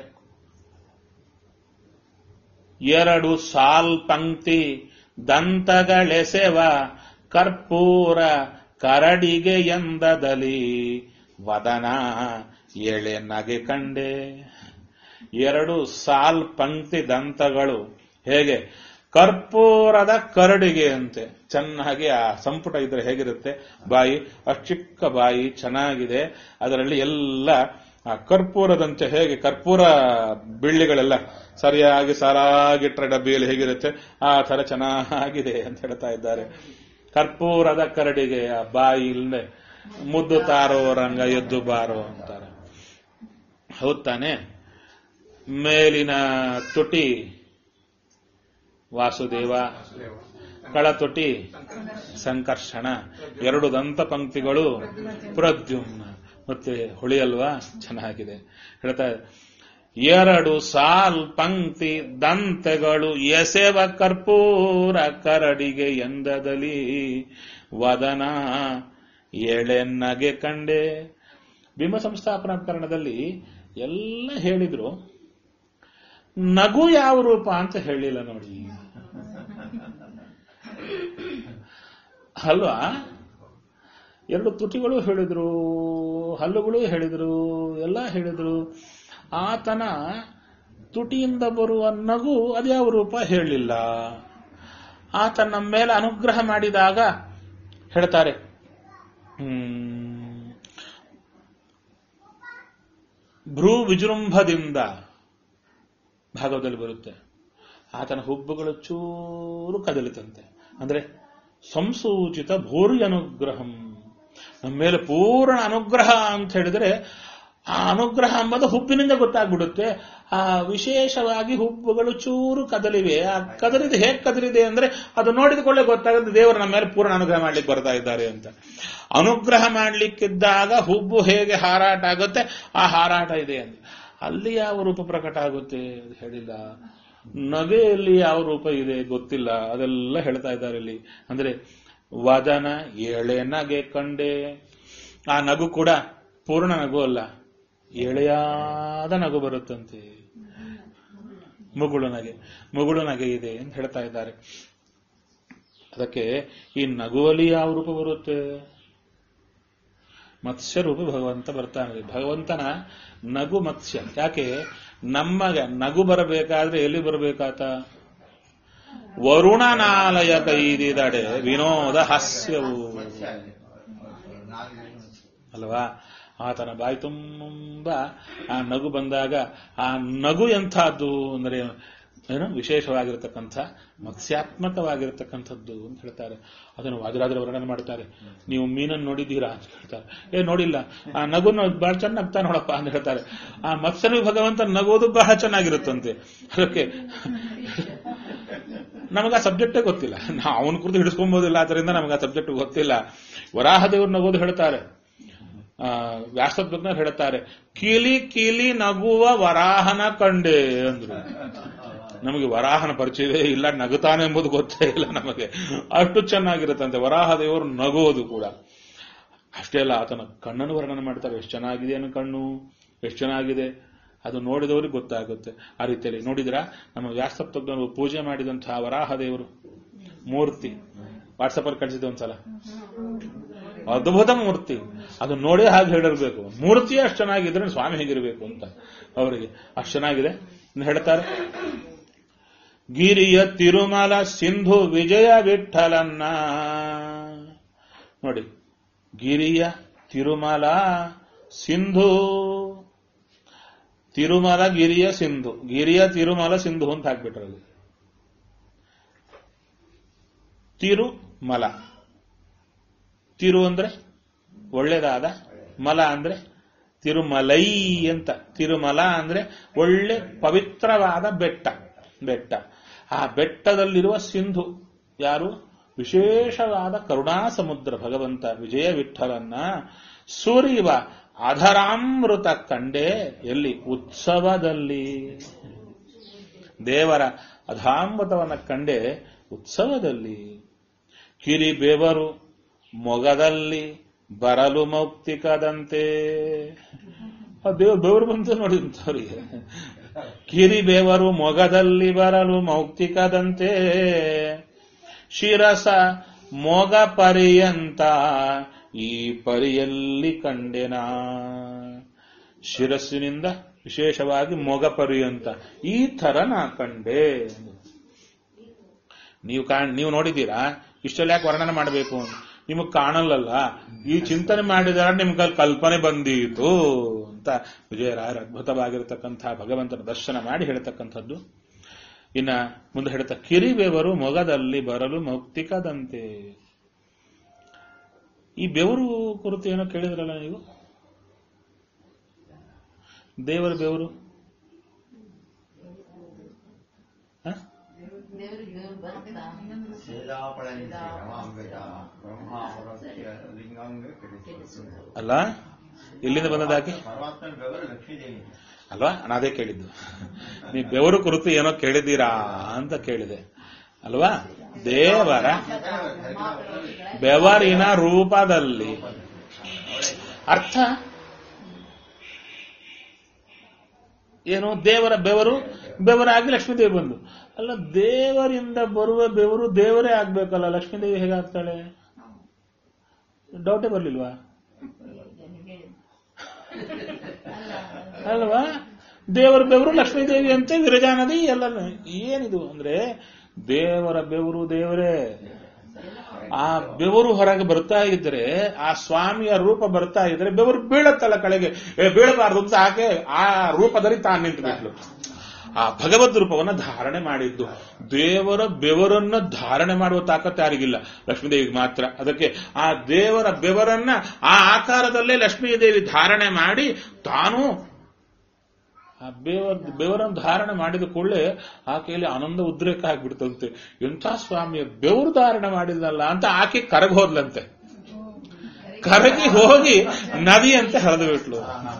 ಎರಡು ಸಾಲ್ ಪಂಕ್ತಿ ದಂತಗಳೆಸೆವ ಕರ್ಪೂರ ಕರಡಿಗೆ ಎಂದದಲಿ ವದನ ಎಳೆ ನಗೆ ಕಂಡೆ ಎರಡು ಸಾಲ್ ಪಂಕ್ತಿ ದಂತಗಳು ಹೇಗೆ ಕರ್ಪೂರದ ಕರಡಿಗೆ ಅಂತೆ ಚೆನ್ನಾಗಿ ಆ ಸಂಪುಟ ಇದ್ರೆ ಹೇಗಿರುತ್ತೆ ಬಾಯಿ ಅಷ್ಟು ಚಿಕ್ಕ ಬಾಯಿ ಚೆನ್ನಾಗಿದೆ ಅದರಲ್ಲಿ ಎಲ್ಲ ಆ ಕರ್ಪೂರದಂತೆ ಹೇಗೆ ಕರ್ಪೂರ ಬಿಳ್ಳಿಗಳೆಲ್ಲ ಸರಿಯಾಗಿ ಸಾಲಾಗಿಟ್ರೆ ಡಬ್ಬಿಯಲ್ಲಿ ಹೇಗಿರುತ್ತೆ ಆ ತರ ಚೆನ್ನಾಗಿದೆ ಅಂತ ಹೇಳ್ತಾ ಇದ್ದಾರೆ ಕರ್ಪೂರದ ಕರಡಿಗೆ ಆ ಬಾಯಿ ಇಲ್ಲದೆ ಮುದ್ದು ತಾರೋ ರಂಗ ಎದ್ದು ಬಾರೋ ಅಂತಾರೆ ಹೌದ್ ತಾನೆ ಮೇಲಿನ ತುಟಿ ವಾಸುದೇವ ಕಳತುಟಿ ಸಂಕರ್ಷಣ ಎರಡು ದಂತ ಪಂಕ್ತಿಗಳು ಪ್ರದ್ಯುಮ್ನ ಮತ್ತೆ ಹೊಳಿಯಲ್ವಾ ಚೆನ್ನಾಗಿದೆ ಹೇಳ್ತಾ ಎರಡು ಸಾಲ್ ಪಂಕ್ತಿ ದಂತೆಗಳು ಎಸೆವ ಕರ್ಪೂರ ಕರಡಿಗೆ ಎಂದದಲಿ ವದನ ಎಳೆನ್ನಗೆ ಕಂಡೆ ಬಿಂಬ ಸಂಸ್ಥಾಪನಾ ಪ್ರಕರಣದಲ್ಲಿ ಎಲ್ಲ ಹೇಳಿದ್ರು ನಗು ಯಾವ ರೂಪ ಅಂತ ಹೇಳಿಲ್ಲ ನೋಡಿ ಅಲ್ವಾ ಎರಡು ತುಟಿಗಳು ಹೇಳಿದ್ರು ಹಲ್ಲುಗಳು ಹೇಳಿದ್ರು ಎಲ್ಲ ಹೇಳಿದ್ರು ಆತನ ತುಟಿಯಿಂದ ಬರುವ ನಗು ಅದ್ಯಾವ ರೂಪ ಹೇಳಲಿಲ್ಲ ಆತ ನಮ್ಮ ಮೇಲೆ ಅನುಗ್ರಹ ಮಾಡಿದಾಗ ಹೇಳ್ತಾರೆ ಹ್ಮ್, ಭ್ರೂ ವಿಜೃಂಭದಿಂದ ಭಾಗವತದಲ್ಲಿ ಬರುತ್ತೆ ಆತನ ಹುಬ್ಬುಗಳು ಚೂರು ಕದಲಿತಂತೆ ಅಂದ್ರೆ ಸಂಸೂಚಿತ ಭೂರಿ ಅನುಗ್ರಹಂ ನಮ್ಮ ಮೇಲೆ ಪೂರ್ಣ ಅನುಗ್ರಹ ಅಂತ ಹೇಳಿದ್ರೆ ಆ ಅನುಗ್ರಹ ಎಂಬುದು ಹುಬ್ಬಿನಿಂದ ಗೊತ್ತಾಗ್ಬಿಡುತ್ತೆ ಆ ವಿಶೇಷವಾಗಿ ಹುಬ್ಬುಗಳು ಚೂರು ಕದಲಿವೆ ಆ ಕದಲಿದೆ ಹೇಗೆ ಕದಲಿದೆ ಅಂದ್ರೆ ಅದು ನೋಡಿದಕೊಳ್ಳೆ ಗೊತ್ತಾಗುತ್ತೆ ದೇವರು ನಮ್ಮ ಮೇಲೆ ಪೂರ್ಣ ಅನುಗ್ರಹ ಮಾಡ್ಲಿಕ್ಕೆ ಬರ್ತಾ ಇದ್ದಾರೆ ಅಂತ ಅನುಗ್ರಹ ಮಾಡ್ಲಿಕ್ಕಿದ್ದಾಗ ಹುಬ್ಬು ಹೇಗೆ ಹಾರಾಟ ಆಗುತ್ತೆ ಆ ಹಾರಾಟ ಇದೆ ಅಂತ ಅಲ್ಲಿ ಯಾವ ರೂಪ ಪ್ರಕಟ ಆಗುತ್ತೆ ಅದು ಹೇಳಿಲ್ಲ ನಗೆಯಲ್ಲಿ ಯಾವ ರೂಪ ಇದೆ ಗೊತ್ತಿಲ್ಲ ಅದೆಲ್ಲ ಹೇಳ್ತಾ ಇದ್ದಾರೆ ಇಲ್ಲಿ ಅಂದ್ರೆ ವದನ ಎಳೆ ನಗೆ ಕಂಡೆ ಆ ನಗು ಕೂಡ ಪೂರ್ಣ ನಗು ಅಲ್ಲ ಎಳೆಯಾದ ನಗು ಬರುತ್ತಂತೆ ಮುಗುಳು ನಗೆ ಮುಗುಳು ನಗೆ ಇದೆ ಅಂತ ಹೇಳ್ತಾ ಇದ್ದಾರೆ ಅದಕ್ಕೆ ಈ ನಗುವಲ್ಲಿ ಯಾವ ರೂಪ ಬರುತ್ತೆ ಮತ್ಸ್ಯ ರೂಪ ಭಗವಂತ ಬರ್ತಾನೆ ಭಗವಂತನ ನಗು ಮತ್ಸ್ಯ ಯಾಕೆ ನಮಗೆ ನಗು ಬರಬೇಕಾದ್ರೆ ಎಲ್ಲಿ ಬರಬೇಕಾತ ವರುಣನಾಲಯ ಕೈದಿದಡೆ ವಿನೋದ ಹಾಸ್ಯವು ಅಲ್ವಾ ಆತನ ಬಾಯಿ ತುಂಬ ಆ ನಗು ಬಂದಾಗ ಆ ನಗು ಎಂಥದ್ದು ಅಂದ್ರೆ ಏನು ವಿಶೇಷವಾಗಿರತಕ್ಕಂಥ ಮತ್ಸ್ಯಾತ್ಮಕವಾಗಿರತಕ್ಕಂಥದ್ದು ಅಂತ ಹೇಳ್ತಾರೆ ಅದನ್ನು ವಾದಿರಾಜರು ವರ್ಣನೆ ಮಾಡ್ತಾರೆ ನೀವು ಮೀನನ್ನು ನೋಡಿದ್ದೀರಾ ಅಂತ ಹೇಳ್ತಾರೆ ಏ ನೋಡಿಲ್ಲ ಆ ನಗುನ ಬಹಳ ಚೆನ್ನಾಗಿ ನಗ್ತಾ ನೋಡಪ್ಪ ಅಂತ ಹೇಳ್ತಾರೆ ಆ ಮತ್ಸ್ಯನು ಭಗವಂತ ನಗೋದು ಬಹಳ ಚೆನ್ನಾಗಿರುತ್ತಂತೆ ಅದಕ್ಕೆ ನಮಗೆ ಆ ಸಬ್ಜೆಕ್ಟೇ ಗೊತ್ತಿಲ್ಲ ನಾವು ಅವನ ಕುರಿತು ಹಿಡಿಸ್ಕೊಂಬೋದಿಲ್ಲ ಆದ್ರಿಂದ ನಮಗೆ ಆ ಸಬ್ಜೆಕ್ಟ್ ಗೊತ್ತಿಲ್ಲ ವರಾಹದೇವ್ರು ನಗೋದು ಹೇಳ್ತಾರೆ ಆ ವ್ಯಾಸತ್ವಜ್ಞರು ಹೇಳ್ತಾರೆ ಕೀಲಿ ಕೀಲಿ ನಗುವ ವರಾಹನ ಕಂಡೆ ಅಂದ್ರು ನಮಗೆ ವರಾಹನ ಪರಿಚಯವೇ ಇಲ್ಲ ನಗುತ್ತಾನೆ ಎಂಬುದು ಗೊತ್ತೇ ಇಲ್ಲ ನಮಗೆ ಅಷ್ಟು ಚೆನ್ನಾಗಿರುತ್ತಂತೆ ವರಾಹದೇವರು ನಗೋದು ಕೂಡ ಅಷ್ಟೇ ಅಲ್ಲ ಆತನ ಕಣ್ಣನ್ನು ವರ್ಣನೆ ಮಾಡ್ತಾರೆ ಎಷ್ಟು ಚೆನ್ನಾಗಿದೆ ಅನ್ನೋ ಕಣ್ಣು ಎಷ್ಟು ಚೆನ್ನಾಗಿದೆ ಅದು ನೋಡಿದವರಿಗೆ ಗೊತ್ತಾಗುತ್ತೆ ಆ ರೀತಿಯಲ್ಲಿ ನೋಡಿದ್ರ ನಮ್ಮ ವ್ಯಾಸತಜ್ಞರು ಪೂಜೆ ಮಾಡಿದಂತಹ ವರಾಹದೇವರು ಮೂರ್ತಿ ವಾಟ್ಸಪ್ ಅಲ್ಲಿ ಕಳಿಸಿದ್ದೆ ಒಂದ್ಸಲ ಅದ್ಭುತ ಮೂರ್ತಿ ಅದು ನೋಡೇ ಹಾಗೆ ಹೇಳಿರ್ಬೇಕು ಮೂರ್ತಿ ಅಷ್ಟು ಚೆನ್ನಾಗಿದ್ರೆ ಸ್ವಾಮಿ ಹೇಗಿರ್ಬೇಕು ಅಂತ ಅವರಿಗೆ ಅಷ್ಟು ಚೆನ್ನಾಗಿದೆ ಇನ್ನು ಹೇಳ್ತಾರೆ ಗಿರಿಯ ತಿರುಮಲ ಸಿಂಧು ವಿಜಯ ವಿಠಲನ್ನ ನೋಡಿ ಗಿರಿಯ ತಿರುಮಲ ಸಿಂಧು ತಿರುಮಲ ಗಿರಿಯ ಸಿಂಧು ಗಿರಿಯ ತಿರುಮಲ ಸಿಂಧು ಅಂತ ಹಾಕ್ಬಿಟ್ರಲ್ಲಿ ತಿರುಮಲ ತಿರು ಅಂದ್ರೆ ಒಳ್ಳೆದಾದ ಮಲ ಅಂದ್ರೆ ತಿರುಮಲೈ ಅಂತ ತಿರುಮಲ ಅಂದ್ರೆ ಒಳ್ಳೆ ಪವಿತ್ರವಾದ ಬೆಟ್ಟ ಬೆಟ್ಟ ಆ ಬೆಟ್ಟದಲ್ಲಿರುವ ಸಿಂಧು ಯಾರು ವಿಶೇಷವಾದ ಕರುಣಾ ಸಮುದ್ರ ಭಗವಂತ ವಿಜಯ ವಿಠಲನ್ನ ಸುರಿಯುವ ಅಧರಾಮೃತ ಕಂಡೆ ಎಲ್ಲಿ ಉತ್ಸವದಲ್ಲಿ ದೇವರ ಅಧಾಮೃತವನ್ನ ಕಂಡೆ ಉತ್ಸವದಲ್ಲಿ ಕಿರಿ ಬೆವರು ಮೊಗದಲ್ಲಿ ಬರಲು ಮೌಕ್ತಿಕದಂತೆ ಆ ದೇವ್ರ ಬೆವರು ಬಂತು ನೋಡಿ ಅವರಿಗೆ ಕಿರಿ ಬೆವರು ಮೊಗದಲ್ಲಿ ಬರಲು ಮೌಕ್ತಿಕದಂತೆ ಶಿರಸ ಮೊಗ ಪರ್ಯಂತ ಈ ಪರಿಯಲ್ಲಿ ಕಂಡೆನಾ ಶಿರಸ್ಸಿನಿಂದ ವಿಶೇಷವಾಗಿ ಮೊಗ ಪರ್ಯಂತ ಈ ತರ ನಾ ಕಂಡೆ ನೀವು ಕಾಣ್ ನೀವು ನೋಡಿದ್ದೀರಾ ಇಷ್ಟೆಲ್ಲ ಯಾಕೆ ವರ್ಣನೆ ಮಾಡಬೇಕು ನಿಮಗೆ ಕಾಣಲ್ಲಲ್ಲ ಈ ಚಿಂತನೆ ಮಾಡಿದಾಗ ನಿಮ್ಗೆ ಅಲ್ಲಿ ಕಲ್ಪನೆ ಬಂದೀತು ಅಂತ ವಿಜಯರಾಯರ ಅದ್ಭುತವಾಗಿರತಕ್ಕಂಥ ಭಗವಂತನ ದರ್ಶನ ಮಾಡಿ ಹೇಳ್ತಕ್ಕಂಥದ್ದು ಇನ್ನ ಮುಂದೆ ಹೇಳ್ತಾ ಕಿರಿಬೆವರು ಮೊಗದಲ್ಲಿ ಬರಲು ಮೌಕ್ತಿಕದಂತೆ ಈ ಬೆವರು ಕುರಿತು ಏನೋ ಕೇಳಿದ್ರಲ್ಲ ನೀವು ದೇವರ ಬೆವರು ಹ? ಸೇದಾಪಳನಿಸಿ ರಮಾಂಬಿತ ಬ್ರಹ್ಮಾಪುರಸ್ಯ ಲಿಂಗಾಂಗ ಕಡಿಸಿ ಅಲ್ಲ ಎಲ್ಲಿಂದ ಬಂದದಾಗಿ ಪರಮಾತ್ಮನ ಬೆವರು ಲಕ್ಷ್ಮೀದೇವಿ ಅಲ್ವಾ ನಾನು ಅದೇ ಕೇಳಿದ್ದು ನೀ ಬೆವರು ಕುರಿತು ಏನೋ ಕೇಳಿದ್ದೀರಾ ಅಂತ ಕೇಳಿದೆ ಅಲ್ವಾ ದೇವರ ಬೆವರಿನ ರೂಪದಲ್ಲಿ ಅರ್ಥ ಏನು ದೇವರ ಬೆವರು ಬೆವರಾಗಿ ಲಕ್ಷ್ಮೀದೇವಿ ಬಂದು ಅಲ್ಲ ದೇವರಿಂದ ಬರುವ ಬೆವರು ದೇವರೇ ಆಗ್ಬೇಕಲ್ಲ ಲಕ್ಷ್ಮೀದೇವಿ ಹೇಗಾಗ್ತಾಳೆ ಡೌಟೇ ಬರ್ಲಿಲ್ವಾ ಅಲ್ವಾ ದೇವರ ಬೆವರು ಲಕ್ಷ್ಮೀದೇವಿ ಅಂತ ವಿರಜಾ ನದಿ ಎಲ್ಲ ಏನಿದು ಅಂದ್ರೆ ದೇವರ ಬೆವರು ದೇವರೇ ಆ ಬೆವರು ಹೊರಗೆ ಬರ್ತಾ ಇದ್ರೆ ಆ ಸ್ವಾಮಿಯ ರೂಪ ಬರ್ತಾ ಇದ್ರೆ ಬೆವರು ಬೀಳತ್ತಲ್ಲ ಕಳೆಗೆ ಏ, ಬೀಳಬಾರ್ದು ಅಂತ ಆಕೆ ಆ ರೂಪದಲ್ಲಿ ತಾನು ನಿಂತು ಬಿಟ್ಲು ಆ ಭಗವದ್ ರೂಪವನ್ನ ಧಾರಣೆ ಮಾಡಿದ್ದು ದೇವರ ಬೆವರನ್ನ ಧಾರಣೆ ಮಾಡುವ ತಾಕತ್ತು ಯಾರಿಗಿಲ್ಲ ಲಕ್ಷ್ಮೀದೇವಿಗೆ ಮಾತ್ರ ಅದಕ್ಕೆ ಆ ದೇವರ ಬೆವರನ್ನ ಆ ಆಕಾರದಲ್ಲೇ ಲಕ್ಷ್ಮೀದೇವಿ ಧಾರಣೆ ಮಾಡಿ ತಾನು ಆ ಬೇವರ್ ಬೆವರನ್ನು ಧಾರಣೆ ಮಾಡಿದ ಕೂಡಲೇ ಆಕೆಯಲ್ಲಿ ಆನಂದ ಉದ್ರೇಕ ಆಗ್ಬಿಡ್ತಂತೆ ಎಂಥ ಸ್ವಾಮಿಯ ಬೆವರು ಧಾರಣೆ ಮಾಡಿದ್ನಲ್ಲ ಅಂತ ಆಕೆ ಕರಗಿ ಹೋದ್ಲಂತೆ ಕರಗಿ ಹೋಗಿ ನದಿ ಅಂತ ಹರಿದು ಬಿಟ್ಲು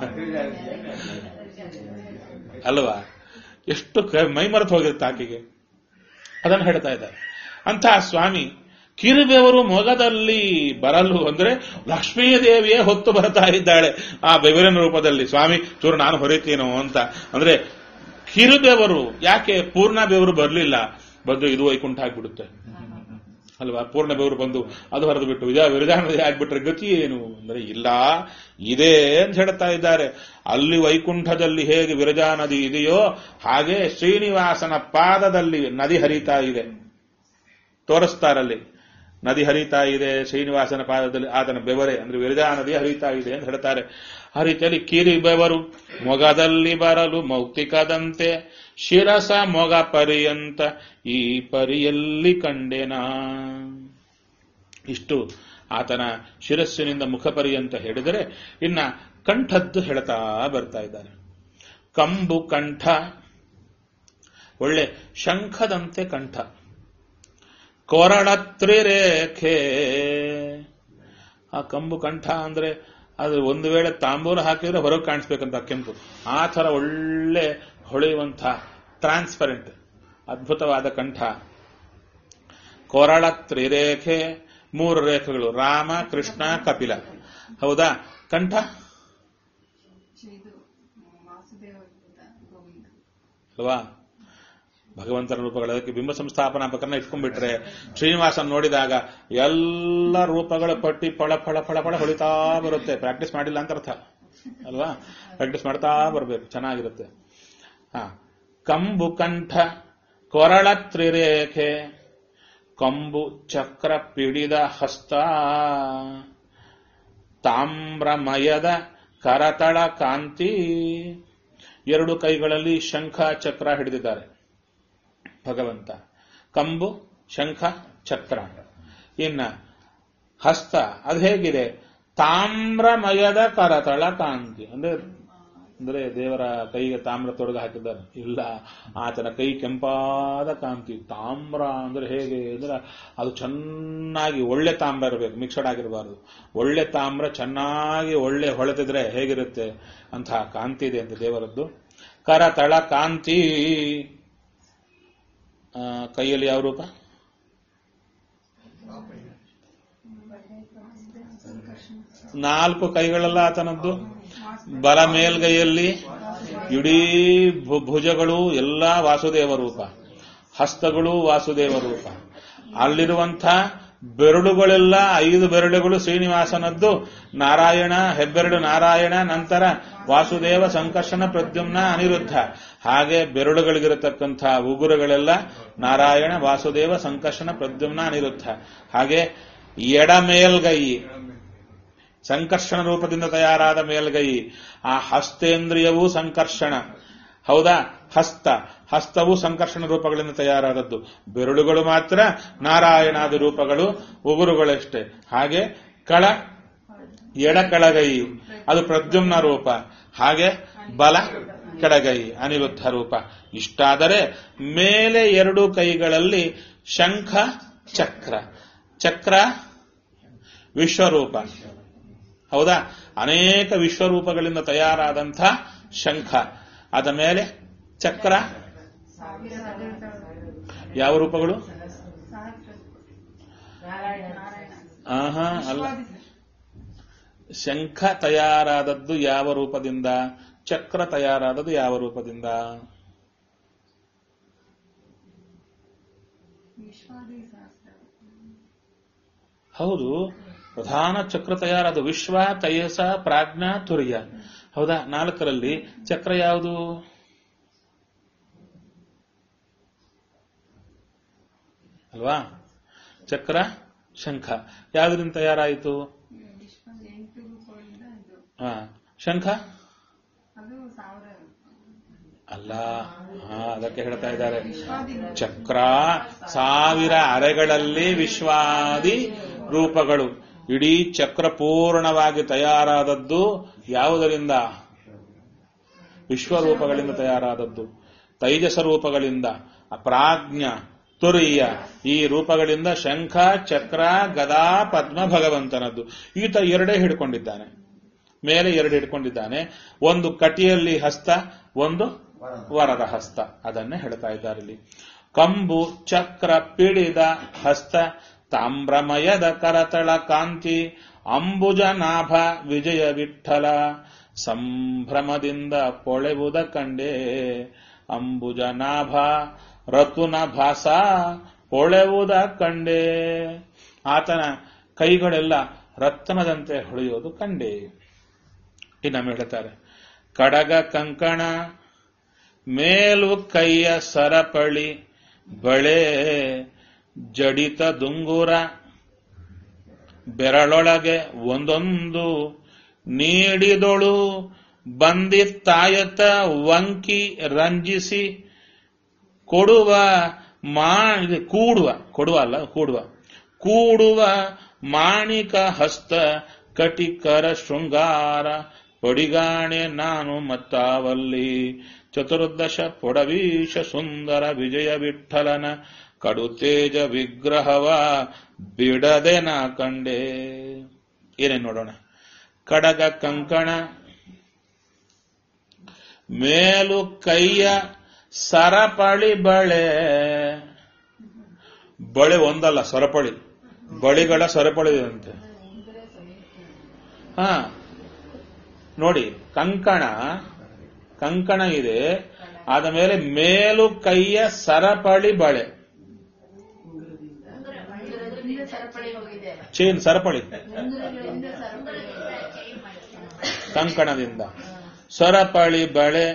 ಅಲ್ವಾ ಎಷ್ಟು ಕ- ಮೈಮರೆತು ಹೋಗಿರುತ್ತೆ ಆಕೆಗೆ ಅದನ್ನು ಹೇಳ್ತಾ ಇದ್ದಾರೆ ಅಂತಹ ಸ್ವಾಮಿ ಕಿರುಬೆವರು ಮೊಗದಲ್ಲಿ ಬರಲು ಅಂದ್ರೆ ಲಕ್ಷ್ಮೀ ದೇವಿಯೇ ಹೊತ್ತು ಬರ್ತಾ ಇದ್ದಾಳೆ ಆ ಬೆವರಿನ ರೂಪದಲ್ಲಿ ಸ್ವಾಮಿ ಚೂರು ನಾನು ಹೊರಿತೀನೋ ಅಂತ ಅಂದ್ರೆ ಕಿರುಬೆವರು ಯಾಕೆ ಪೂರ್ಣ ಬೆವರು ಬರಲಿಲ್ಲ ಬಂದು ಇದು ವೈಕುಂಠ ಆಗ್ಬಿಡುತ್ತೆ ಅಲ್ವಾ ಪೂರ್ಣ ಬೆವರು ಬಂದು ಅದು ಹರಿದು ಬಿಟ್ಟು ವಿಜಯ ವಿರಜಾನದಿ ಆಗ್ಬಿಟ್ರೆ ಗತಿ ಏನು ಅಂದ್ರೆ ಇಲ್ಲ ಇದೆ ಅಂತ ಹೇಳ್ತಾ ಇದ್ದಾರೆ ಅಲ್ಲಿ ವೈಕುಂಠದಲ್ಲಿ ಹೇಗೆ ವಿರಜಾ ನದಿ ಇದೆಯೋ ಹಾಗೆ ಶ್ರೀನಿವಾಸನ ಪಾದದಲ್ಲಿ ನದಿ ಹರಿತಾ ಇದೆ ತೋರಿಸ್ತಾರಲ್ಲಿ ನದಿ ಹರಿತಾ ಇದೆ ಶ್ರೀನಿವಾಸನ ಪಾದದಲ್ಲಿ ಆತನ ಬೆವರೆ ಅಂದ್ರೆ ವಿರಜಾ ನದಿ ಹರಿತಾ ಇದೆ ಅಂತ ಹೇಳ್ತಾರೆ ಆ ರೀತಿಯಲ್ಲಿ ಕಿರಿ ಬೆವರು ಮೊಗದಲ್ಲಿ ಬರಲು ಮೌಕ್ತಿಕದಂತೆ ಶಿರಸ ಮೊಗ ಪರ್ಯಂತ ಈ ಪರಿಯಲ್ಲಿ ಕಂಡೆನಾ ಇಷ್ಟು ಆತನ ಶಿರಸ್ಸಿನಿಂದ ಮುಖ ಪರ್ಯಂತ ಹೇಳಿದರೆ ಇನ್ನ ಕಂಠದ್ದು ಹೇಳ್ತಾ ಬರ್ತಾ ಇದ್ದಾರೆ ಕಂಬು ಕಂಠ ಒಳ್ಳೆ ಶಂಖದಂತೆ ಕಂಠ ಕೊರಳತ್ರಿರೇಖೆ ಆ ಕಂಬು ಕಂಠ ಅಂದ್ರೆ ಅದು ಒಂದು ವೇಳೆ ತಾಂಬೂಲ ಹಾಕಿದ್ರೆ ಹೊರಗೆ ಕಾಣಿಸ್ಬೇಕಂತ ಕೆಂಪು ಆ ಥರ ಒಳ್ಳೆ ಹೊಳೆಯುವಂಥ ಟ್ರಾನ್ಸ್ಪರೆಂಟ್ ಅದ್ಭುತವಾದ ಕಂಠ ಕೊರಳ ತ್ರಿರೇಖೆ ಮೂರು ರೇಖೆಗಳು ರಾಮ ಕೃಷ್ಣ ಕಪಿಲ ಹೌದಾ ಕಂಠ ಇದು ವಾಸುದೇವ ಗೋವಿಂದ ಅಲ್ವಾ ಭಗವಂತನ ರೂಪಗಳು ಅದಕ್ಕೆ ಬಿಂಬ ಸಂಸ್ಥಾಪನಾ ಪ್ರಕರಣ ಇಟ್ಕೊಂಡ್ಬಿಟ್ರೆ ಶ್ರೀನಿವಾಸನ್ ನೋಡಿದಾಗ ಎಲ್ಲ ರೂಪಗಳ ಪಟ್ಟಿ ಫಳ ಫಳ ಫಳ ಫಳ ಹೊಳಿತಾ ಬರುತ್ತೆ ಪ್ರಾಕ್ಟೀಸ್ ಮಾಡಿಲ್ಲ ಅಂತ ಅರ್ಥ ಅಲ್ವಾ ಪ್ರಾಕ್ಟೀಸ್ ಮಾಡ್ತಾ ಬರಬೇಕು ಚೆನ್ನಾಗಿರುತ್ತೆ ಹಾ ಕಂಬು ಕಂಠ ಕೊರಳ ತ್ರಿರೇಖೆ ಕಂಬು ಚಕ್ರ ಪಿಡಿದ ಹಸ್ತ ತಾಮ್ರಮಯದ ಕರತಳ ಕಾಂತಿ ಎರಡು ಕೈಗಳಲ್ಲಿ ಶಂಖ ಚಕ್ರ ಹಿಡಿದಿದ್ದಾರೆ ಭಗವಂತ ಕಂಬು ಶಂಖ ಚಕ್ರ ಇನ್ನ ಹಸ್ತ ಅದು ಹೇಗಿದೆ ತಾಮ್ರಮಯದ ಕರತಳ ಕಾಂತಿ ಅಂದ್ರೆ ಅಂದ್ರೆ ದೇವರ ಕೈಗೆ ತಾಮ್ರ ತೊಡಗ ಹಾಕಿದ್ದಾರೆ ಇಲ್ಲ ಆತನ ಕೈ ಕೆಂಪಾದ ಕಾಂತಿ ತಾಮ್ರ ಅಂದ್ರೆ ಹೇಗೆ ಅಂದ್ರೆ ಅದು ಚೆನ್ನಾಗಿ ಒಳ್ಳೆ ತಾಮ್ರ ಇರಬೇಕು ಮಿಕ್ಸಡ್ ಆಗಿರಬಾರ್ದು ಒಳ್ಳೆ ತಾಮ್ರ ಚೆನ್ನಾಗಿ ಒಳ್ಳೆ ಹೊಳೆತಿದ್ರೆ ಹೇಗಿರುತ್ತೆ ಅಂತಹ ಕಾಂತಿ ಇದೆ ಅಂತ ದೇವರದ್ದು ಕರತಳ ಕಾಂತಿ ಆ, ಕೈಯಲ್ಲಿ ಯಾವ ರೂಪ ನಾಲ್ಕು ಕೈಗಳೆಲ್ಲ ಆತನದ್ದು ಬಲ ಮೇಲ್ಗೈಯಲ್ಲಿ ಇಡೀ ಭು- ಭುಜಗಳು ಎಲ್ಲ ವಾಸುದೇವ ರೂಪ ಹಸ್ತಗಳು ವಾಸುದೇವ ರೂಪ ಅಲ್ಲಿರುವಂಥ ಬೆರಳುಗಳೆಲ್ಲ ಐದು ಬೆರಳುಗಳು ಶ್ರೀನಿವಾಸನದ್ದು ನಾರಾಯಣ ಹೆಬ್ಬೆರಳು ನಾರಾಯಣ ನಂತರ ವಾಸುದೇವ ಸಂಕರ್ಷಣ ಪ್ರದ್ಯುಮ್ನ ಅನಿರುದ್ಧ ಹಾಗೆ ಬೆರಳುಗಳಿಗಿರತಕ್ಕಂಥ ಉಗುರುಗಳೆಲ್ಲ ನಾರಾಯಣ ವಾಸುದೇವ ಸಂಕರ್ಷಣ ಪ್ರದ್ಯುಮ್ನ ಅನಿರುದ್ಧ ಹಾಗೆ ಎಡ ಮೇಲ್ಗೈ ಸಂಕರ್ಷಣ ರೂಪದಿಂದ ತಯಾರಾದ ಮೇಲ್ಗೈ ಆ ಹಸ್ತೇಂದ್ರಿಯವೂ ಸಂಕರ್ಷಣ ಹೌದಾ ಹಸ್ತ ಹಸ್ತವು ಸಂಕರ್ಷಣ ರೂಪಗಳಿಂದ ತಯಾರಾದದ್ದು ಬೆರಳುಗಳು ಮಾತ್ರ ನಾರಾಯಣಾದಿ ರೂಪಗಳು ಉಗುರುಗಳಷ್ಟೇ ಹಾಗೆ ಕಳ ಎಡ ಕೆಳಗೈ ಅದು ಪ್ರದ್ಯುಮ್ನ ರೂಪ ಹಾಗೆ ಬಲ ಕೆಳಗೈ ಅನಿರುದ್ಧ ರೂಪ ಇಷ್ಟಾದರೆ ಮೇಲೆ ಎರಡು ಕೈಗಳಲ್ಲಿ ಶಂಖ ಚಕ್ರ ಚಕ್ರ ವಿಶ್ವರೂಪ ಹೌದಾ ಅನೇಕ ವಿಶ್ವರೂಪಗಳಿಂದ ತಯಾರಾದಂಥ ಶಂಖ ಅದ ಮೇಲೆ ಚಕ್ರ ಯಾವ ರೂಪಗಳು ಆಹಾ ಅಲ್ಲ ಶಂಖ ತಯಾರಾದದ್ದು ಯಾವ ರೂಪದಿಂದ ಚಕ್ರ ತಯಾರಾದದ್ದು ಯಾವ ರೂಪದಿಂದ ವಿಶ್ವಾದಿ ಸಹಸ್ರ ಹೌದು ಪ್ರಧಾನ ಚಕ್ರ ತಯಾರಾದ ವಿಶ್ವ ತಯಸ ಪ್ರಾಜ್ಞಾ ತುರ್ಯ ಹೌದಾ ನಾಲ್ಕರಲ್ಲಿ ಚಕ್ರ ಯಾವುದು ಅಲ್ವಾ ಚಕ್ರ ಶಂಖ ಯಾವುದರಿಂದ ತಯಾರಾಯಿತು ವಿಶ್ವ ಎಂಟು ರೂಪಗಳಿಂದ ಇದು ಹಾ ಶಂಖ ಅದು ಸಾವಿರ ಅಲ್ಲ ಹಾ ಅದಕ್ಕೆ ಹೇಳ್ತಾ ಇದ್ದಾರೆ ವಿಶ್ವಾದಿ ಚಕ್ರ ಸಾವಿರ ಅರೆಗಳಲ್ಲಿ ವಿಶ್ವಾದಿ ರೂಪಗಳು ಇಡೀ ಚಕ್ರ ಪೂರ್ಣವಾಗಿ ತಯಾರಾದದ್ದು ಯಾವುದರಿಂದ ವಿಶ್ವರೂಪಗಳಿಂದ ತಯಾರಾದದ್ದು ತೈಜಸ ರೂಪಗಳಿಂದ ಅಪ್ರಾಜ್ಞ ತುರಿಯ ಈ ರೂಪಗಳಿಂದ ಶಂಖ ಚಕ್ರ ಗದಾ ಪದ್ಮ ಭಗವಂತನದ್ದು ಈತ ಎರಡೇ ಹಿಡ್ಕೊಂಡಿದ್ದಾನೆ ಮೇಲೆ ಎರಡು ಹಿಡ್ಕೊಂಡಿದ್ದಾನೆ ಒಂದು ಕಟಿಯಲ್ಲಿ ಹಸ್ತ ಒಂದು ವರದ ಹಸ್ತ ಅದನ್ನೇ ಹೇಳ್ತಾ ಇದ್ದಾರೆ ಇಲ್ಲಿ ಕಂಬು ಚಕ್ರ ಪಿಡಿದ ಹಸ್ತ ತಾಮ್ರಮಯದ ಕರತಳ ಕಾಂತಿ ಅಂಬುಜ ನಾಭ ವಿಜಯ ವಿಠಲ ಸಂಭ್ರಮದಿಂದ ಪೊಳೆವುದ ಕಂಡೆ ಅಂಬುಜ ನಾಭ ರತುನ ಭಾಸ ಪೊಳೆವುದ ಕಂಡೆ ಆತನ ಕೈಗಳೆಲ್ಲ ರತ್ನದಂತೆ ಹೊಳೆಯೋದು ಕಂಡೆ ಇನ್ನೊಮ್ಮೆ ಹೇಳ್ತಾರೆ ಕಡಗ ಕಂಕಣ ಮೇಲು ಕೈಯ ಸರಪಳಿ ಬಳೆ ಜಡಿತ ದುಂಗುರ ಬೆರಳೊಳಗೆ ಒಂದೊಂದು ನೀಡಿದೊಳು ಬಂದಿತ್ತಾಯತ ವಂಕಿ ರಂಜಿಸಿ ಕೊಡುವ ಮಾ ಇದು ಕೂಡುವ ಕೊಡುವ ಅಲ್ಲ ಕೂಡುವ ಕೂಡುವ ಮಾಣಿಕ ಹಸ್ತ ಕಟಿಕರ ಶೃಂಗಾರ ಪಡಿಗಾಣೆ ನಾನು ಮತ್ತಾವಲ್ಲಿ ಚತುರ್ದಶ ಪೊಡವೀಶ ಸುಂದರ ವಿಜಯ ವಿಠಲನ ಕಡುತೇಜ ವಿಗ್ರಹವ ಬಿಡದೆ ನಾ ಕಂಡೆ ಏನೇನ್ ನೋಡೋಣ ಕಡಗ ಕಂಕಣ ಮೇಲು ಕೈಯ ಸರಪಳಿ ಬಳೆ ಬಳೆ ಒಂದಲ್ಲ ಸರಪಳಿ ಬಳಿಗಳ ಸರಪಳಿ ಅಂತೆ ಹಾ ನೋಡಿ ಕಂಕಣ ಕಂಕಣ ಇದೆ ಆದ ಮೇಲೆ ಮೇಲು ಕೈಯ ಸರಪಳಿ ಬಳೆ ಸರಪಳಿ ಹೋಗಿದೆ ಚೇನ್ ಸರಪಳಿ ಮುಂದುವರೆಗಳಿಂದ ಸರಪಳಿ ಕಂಕಣದಿಂದ ಸರಪಳಿ ಬಳೆ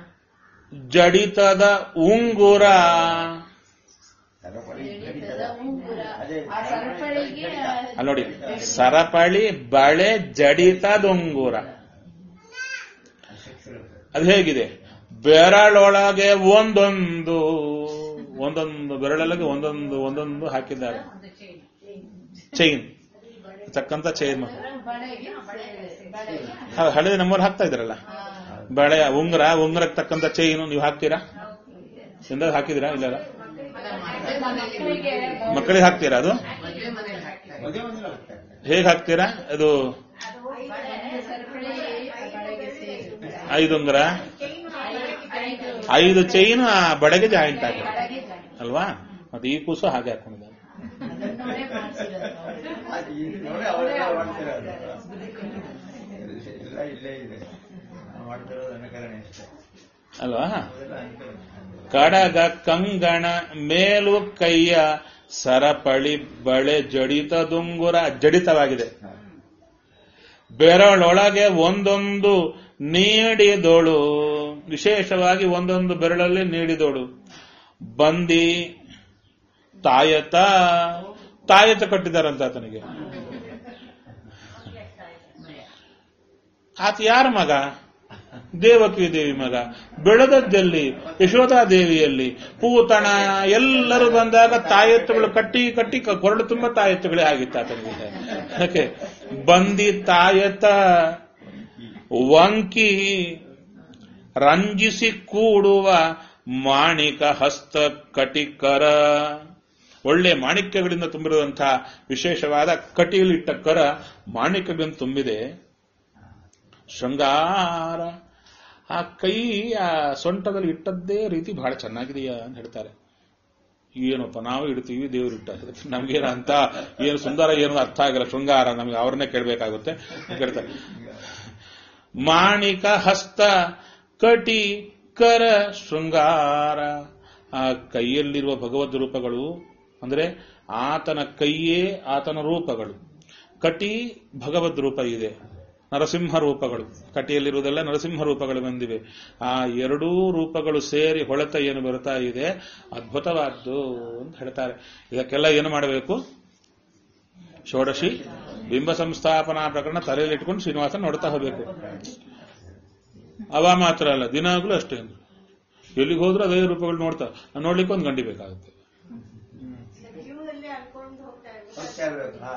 ಜಡಿತದ ಉಂಗುರ ಸರಪಳಿ ಜಡಿತದ ಉಂಗುರ ಅದೇ ಆ ಸರಪಳಿಗೆ ಅಲ್ಲಿ ನೋಡಿ ಸರಪಳಿ ಬಳೆ ಜಡಿತದುಂಗುರ ಅದು ಹೇಗಿದೆ ಬೆರಳೊಳಗೆ ಒಂದೊಂದು ಒಂದೊಂದು ಬೆರಳೊಳಗೆ ಒಂದೊಂದು ಒಂದೊಂದು ಹಾಕಿದ್ದಾರೆ ಚೈನ್ ತಕ್ಕಂತ ಚೈನ್ ಬಳೆಗೆ ಬಳೆಗೆ ಹಳೆದ ನಮ್ಮವ್ರು ಹಾಕ್ತಾ ಇದ್ರಲ್ಲ ಬಳೆ ಉಂಗುರ ಉಂಗುರಕ್ಕೆ ತಕ್ಕಂತ ಚೈನು ನೀವು ಹಾಕ್ತೀರಾ ಎಂದ ಹಾಕಿದಿರಾ ಇಲ್ಲ ಮಕ್ಕಳಿಗೆ ಮಕ್ಕಳಿಗೆ ಹಾಕ್ತೀರಾ ಅದು ಮದುವೆ ಮನೇಲಿ ಹಾಕ್ತಾರೆ ಹೇಗೆ ಹಾಕ್ತೀರಾ ಅದು ಸರಪಳಿ ಬಳೆಗೆ ಸೇರಿ ಐದು ಉಂಗುರ ಐದು ಐದು ಚೈನ್ ಆ ಬಡೆಗೆ ಜಾಯಿಂಟ್ ಆಗಿದೆ ಬಳೆಗೆ ಜಾಯಿನ್. ಅಲ್ವಾ ಮತ್ತೆ ಈ ಕೂಸು ಹಾಗೆ ಹಾಕೊಂಡಿದ್ದಾರೆ ಅದನ್ನೋಡೇ ಮಾಡ್ಸಿರೋದು ಅವ್ರು. ಅದು ಈಗ ನೋಡಿ ಅವರೆಲ್ಲ ಮಾಡ್ತಿರೋದು ಎಲ್ಲ ಇಲ್ಲೇ ಇದೆ ನಾವು ಮಾಡ್ತಿರೋದು ಅನುಕರಣೆ ಅಷ್ಟೇ ಅಲ್ವಾ ಅದೆಲ್ಲ ಅನುಕರಣೆ ಕಡಗ ಕಂಗಣ ಮೇಲು ಕೈಯ ಸರಪಳಿ ಬಳೆ ಜಡಿತದುಂಗುರ ಜಡಿತವಾಗಿದೆ ಬೆರಳೊಳಗೆ ಒಂದೊಂದು ನೀಡಿದೋಳು ವಿಶೇಷವಾಗಿ ಒಂದೊಂದು ಬೆರಳಲ್ಲಿ ನೀಡಿದೋಳು ಬಂದಿ ತಾಯತ ತಾಯತ ಕಟ್ಟಿದಾರಂತ ಆತನಿಗೆ ಆತ ಯಾರ ಮಗ ದೇವಕಿ ದೇವಿ ಮಗ ಬೆಳೆದದ್ದಲ್ಲಿ ಯಶೋಧಾ ದೇವಿಯಲ್ಲಿ ಪೂತಣ ಎಲ್ಲರೂ ಬಂದಾಗ ತಾಯತ್ತುಗಳು ಕಟ್ಟಿ ಕಟ್ಟಿ ಕ- ಕೊರಡು ತುಂಬ ತಾಯತ್ತುಗಳೇ ಆಗಿತ್ತು ಆತನಿಗೆ ಯಾಕೆ ಬಂದಿ ತಾಯತ ವಂಕಿ ರಂಜಿಸಿ ಕೂಡುವ ಮಾಣಿಕ ಹಸ್ತ ಕಟಿಕರ ಒಳ್ಳೆ ಮಾಣಿಕ್ಯಗಳಿಂದ ತುಂಬಿರುವಂತಹ ವಿಶೇಷವಾದ ಕಟಿಯಲ್ಲಿಟ್ಟ ಕರ ಮಾಣಿಕ್ಯಗಳಿಂದ ತುಂಬಿದೆ ಶೃಂಗಾರ ಆ ಕೈ ಆ ಸೊಂಟದಲ್ಲಿ ಇಟ್ಟದ್ದೇ ರೀತಿ ಬಹಳ ಚೆನ್ನಾಗಿದೆಯಾ ಅಂತ ಹೇಳ್ತಾರೆ ಏನಪ್ಪ ನಾವು ಇಡ್ತೀವಿ ದೇವರು ಇಟ್ಟ ಅದಕ್ಕೆ ನಮ್ಗೇನು ಅಂತ ಏನು ಸುಂದರ ಏನು ಅರ್ಥ ಆಗಿಲ್ಲ ಶೃಂಗಾರ ನಮ್ಗೆ ಅವ್ರನ್ನೇ ಕೇಳಬೇಕಾಗುತ್ತೆ ಕೇಳ್ತಾರೆ ಮಾಣಿಕ ಹಸ್ತ ಕಟಿ ಕರ ಶೃಂಗಾರ ಆ ಕೈಯಲ್ಲಿರುವ ಭಗವದ್ ರೂಪಗಳು ಅಂದ್ರೆ ಆತನ ಕೈಯೇ ಆತನ ರೂಪಗಳು ಕಟಿ ಭಗವದ್ ರೂಪ ಇದೆ ನರಸಿಂಹ ರೂಪಗಳು ಕಟಿಯಲ್ಲಿರುವುದೆಲ್ಲ ನರಸಿಂಹ ರೂಪಗಳು ಬಂದಿವೆ ಆ ಎರಡೂ ರೂಪಗಳು ಸೇರಿ ಹೊಳೆತ ಏನು ಬರ್ತಾ ಇದೆ ಅದ್ಭುತವಾದ್ದು ಅಂತ ಹೇಳ್ತಾರೆ ಇದಕ್ಕೆಲ್ಲ ಏನು ಮಾಡಬೇಕು ಷೋಡಶಿ ಬಿಂಬ ಸಂಸ್ಥಾಪನಾ ಪ್ರಕರಣ ತಲೆಯಲ್ಲಿ ಇಟ್ಕೊಂಡು ಶ್ರೀನಿವಾಸ ನೋಡ್ತಾ ಹೋಗ್ಬೇಕು ಅವ ಮಾತ್ರ ಅಲ್ಲ ದಿನಾಗ್ಲೂ ಅಷ್ಟೇ ಎಲ್ಲಿಗೆ ಹೋದ್ರೂ ಅದೇ ರೂಪಗಳು ನೋಡ್ತಾ ನೋಡ್ಲಿಕ್ಕೆ ಒಂದು ಗಂಡಿ ಬೇಕಾಗುತ್ತೆ ಹೋಗ್ತಾ ಇರ್ಬೇಕು ಹಾ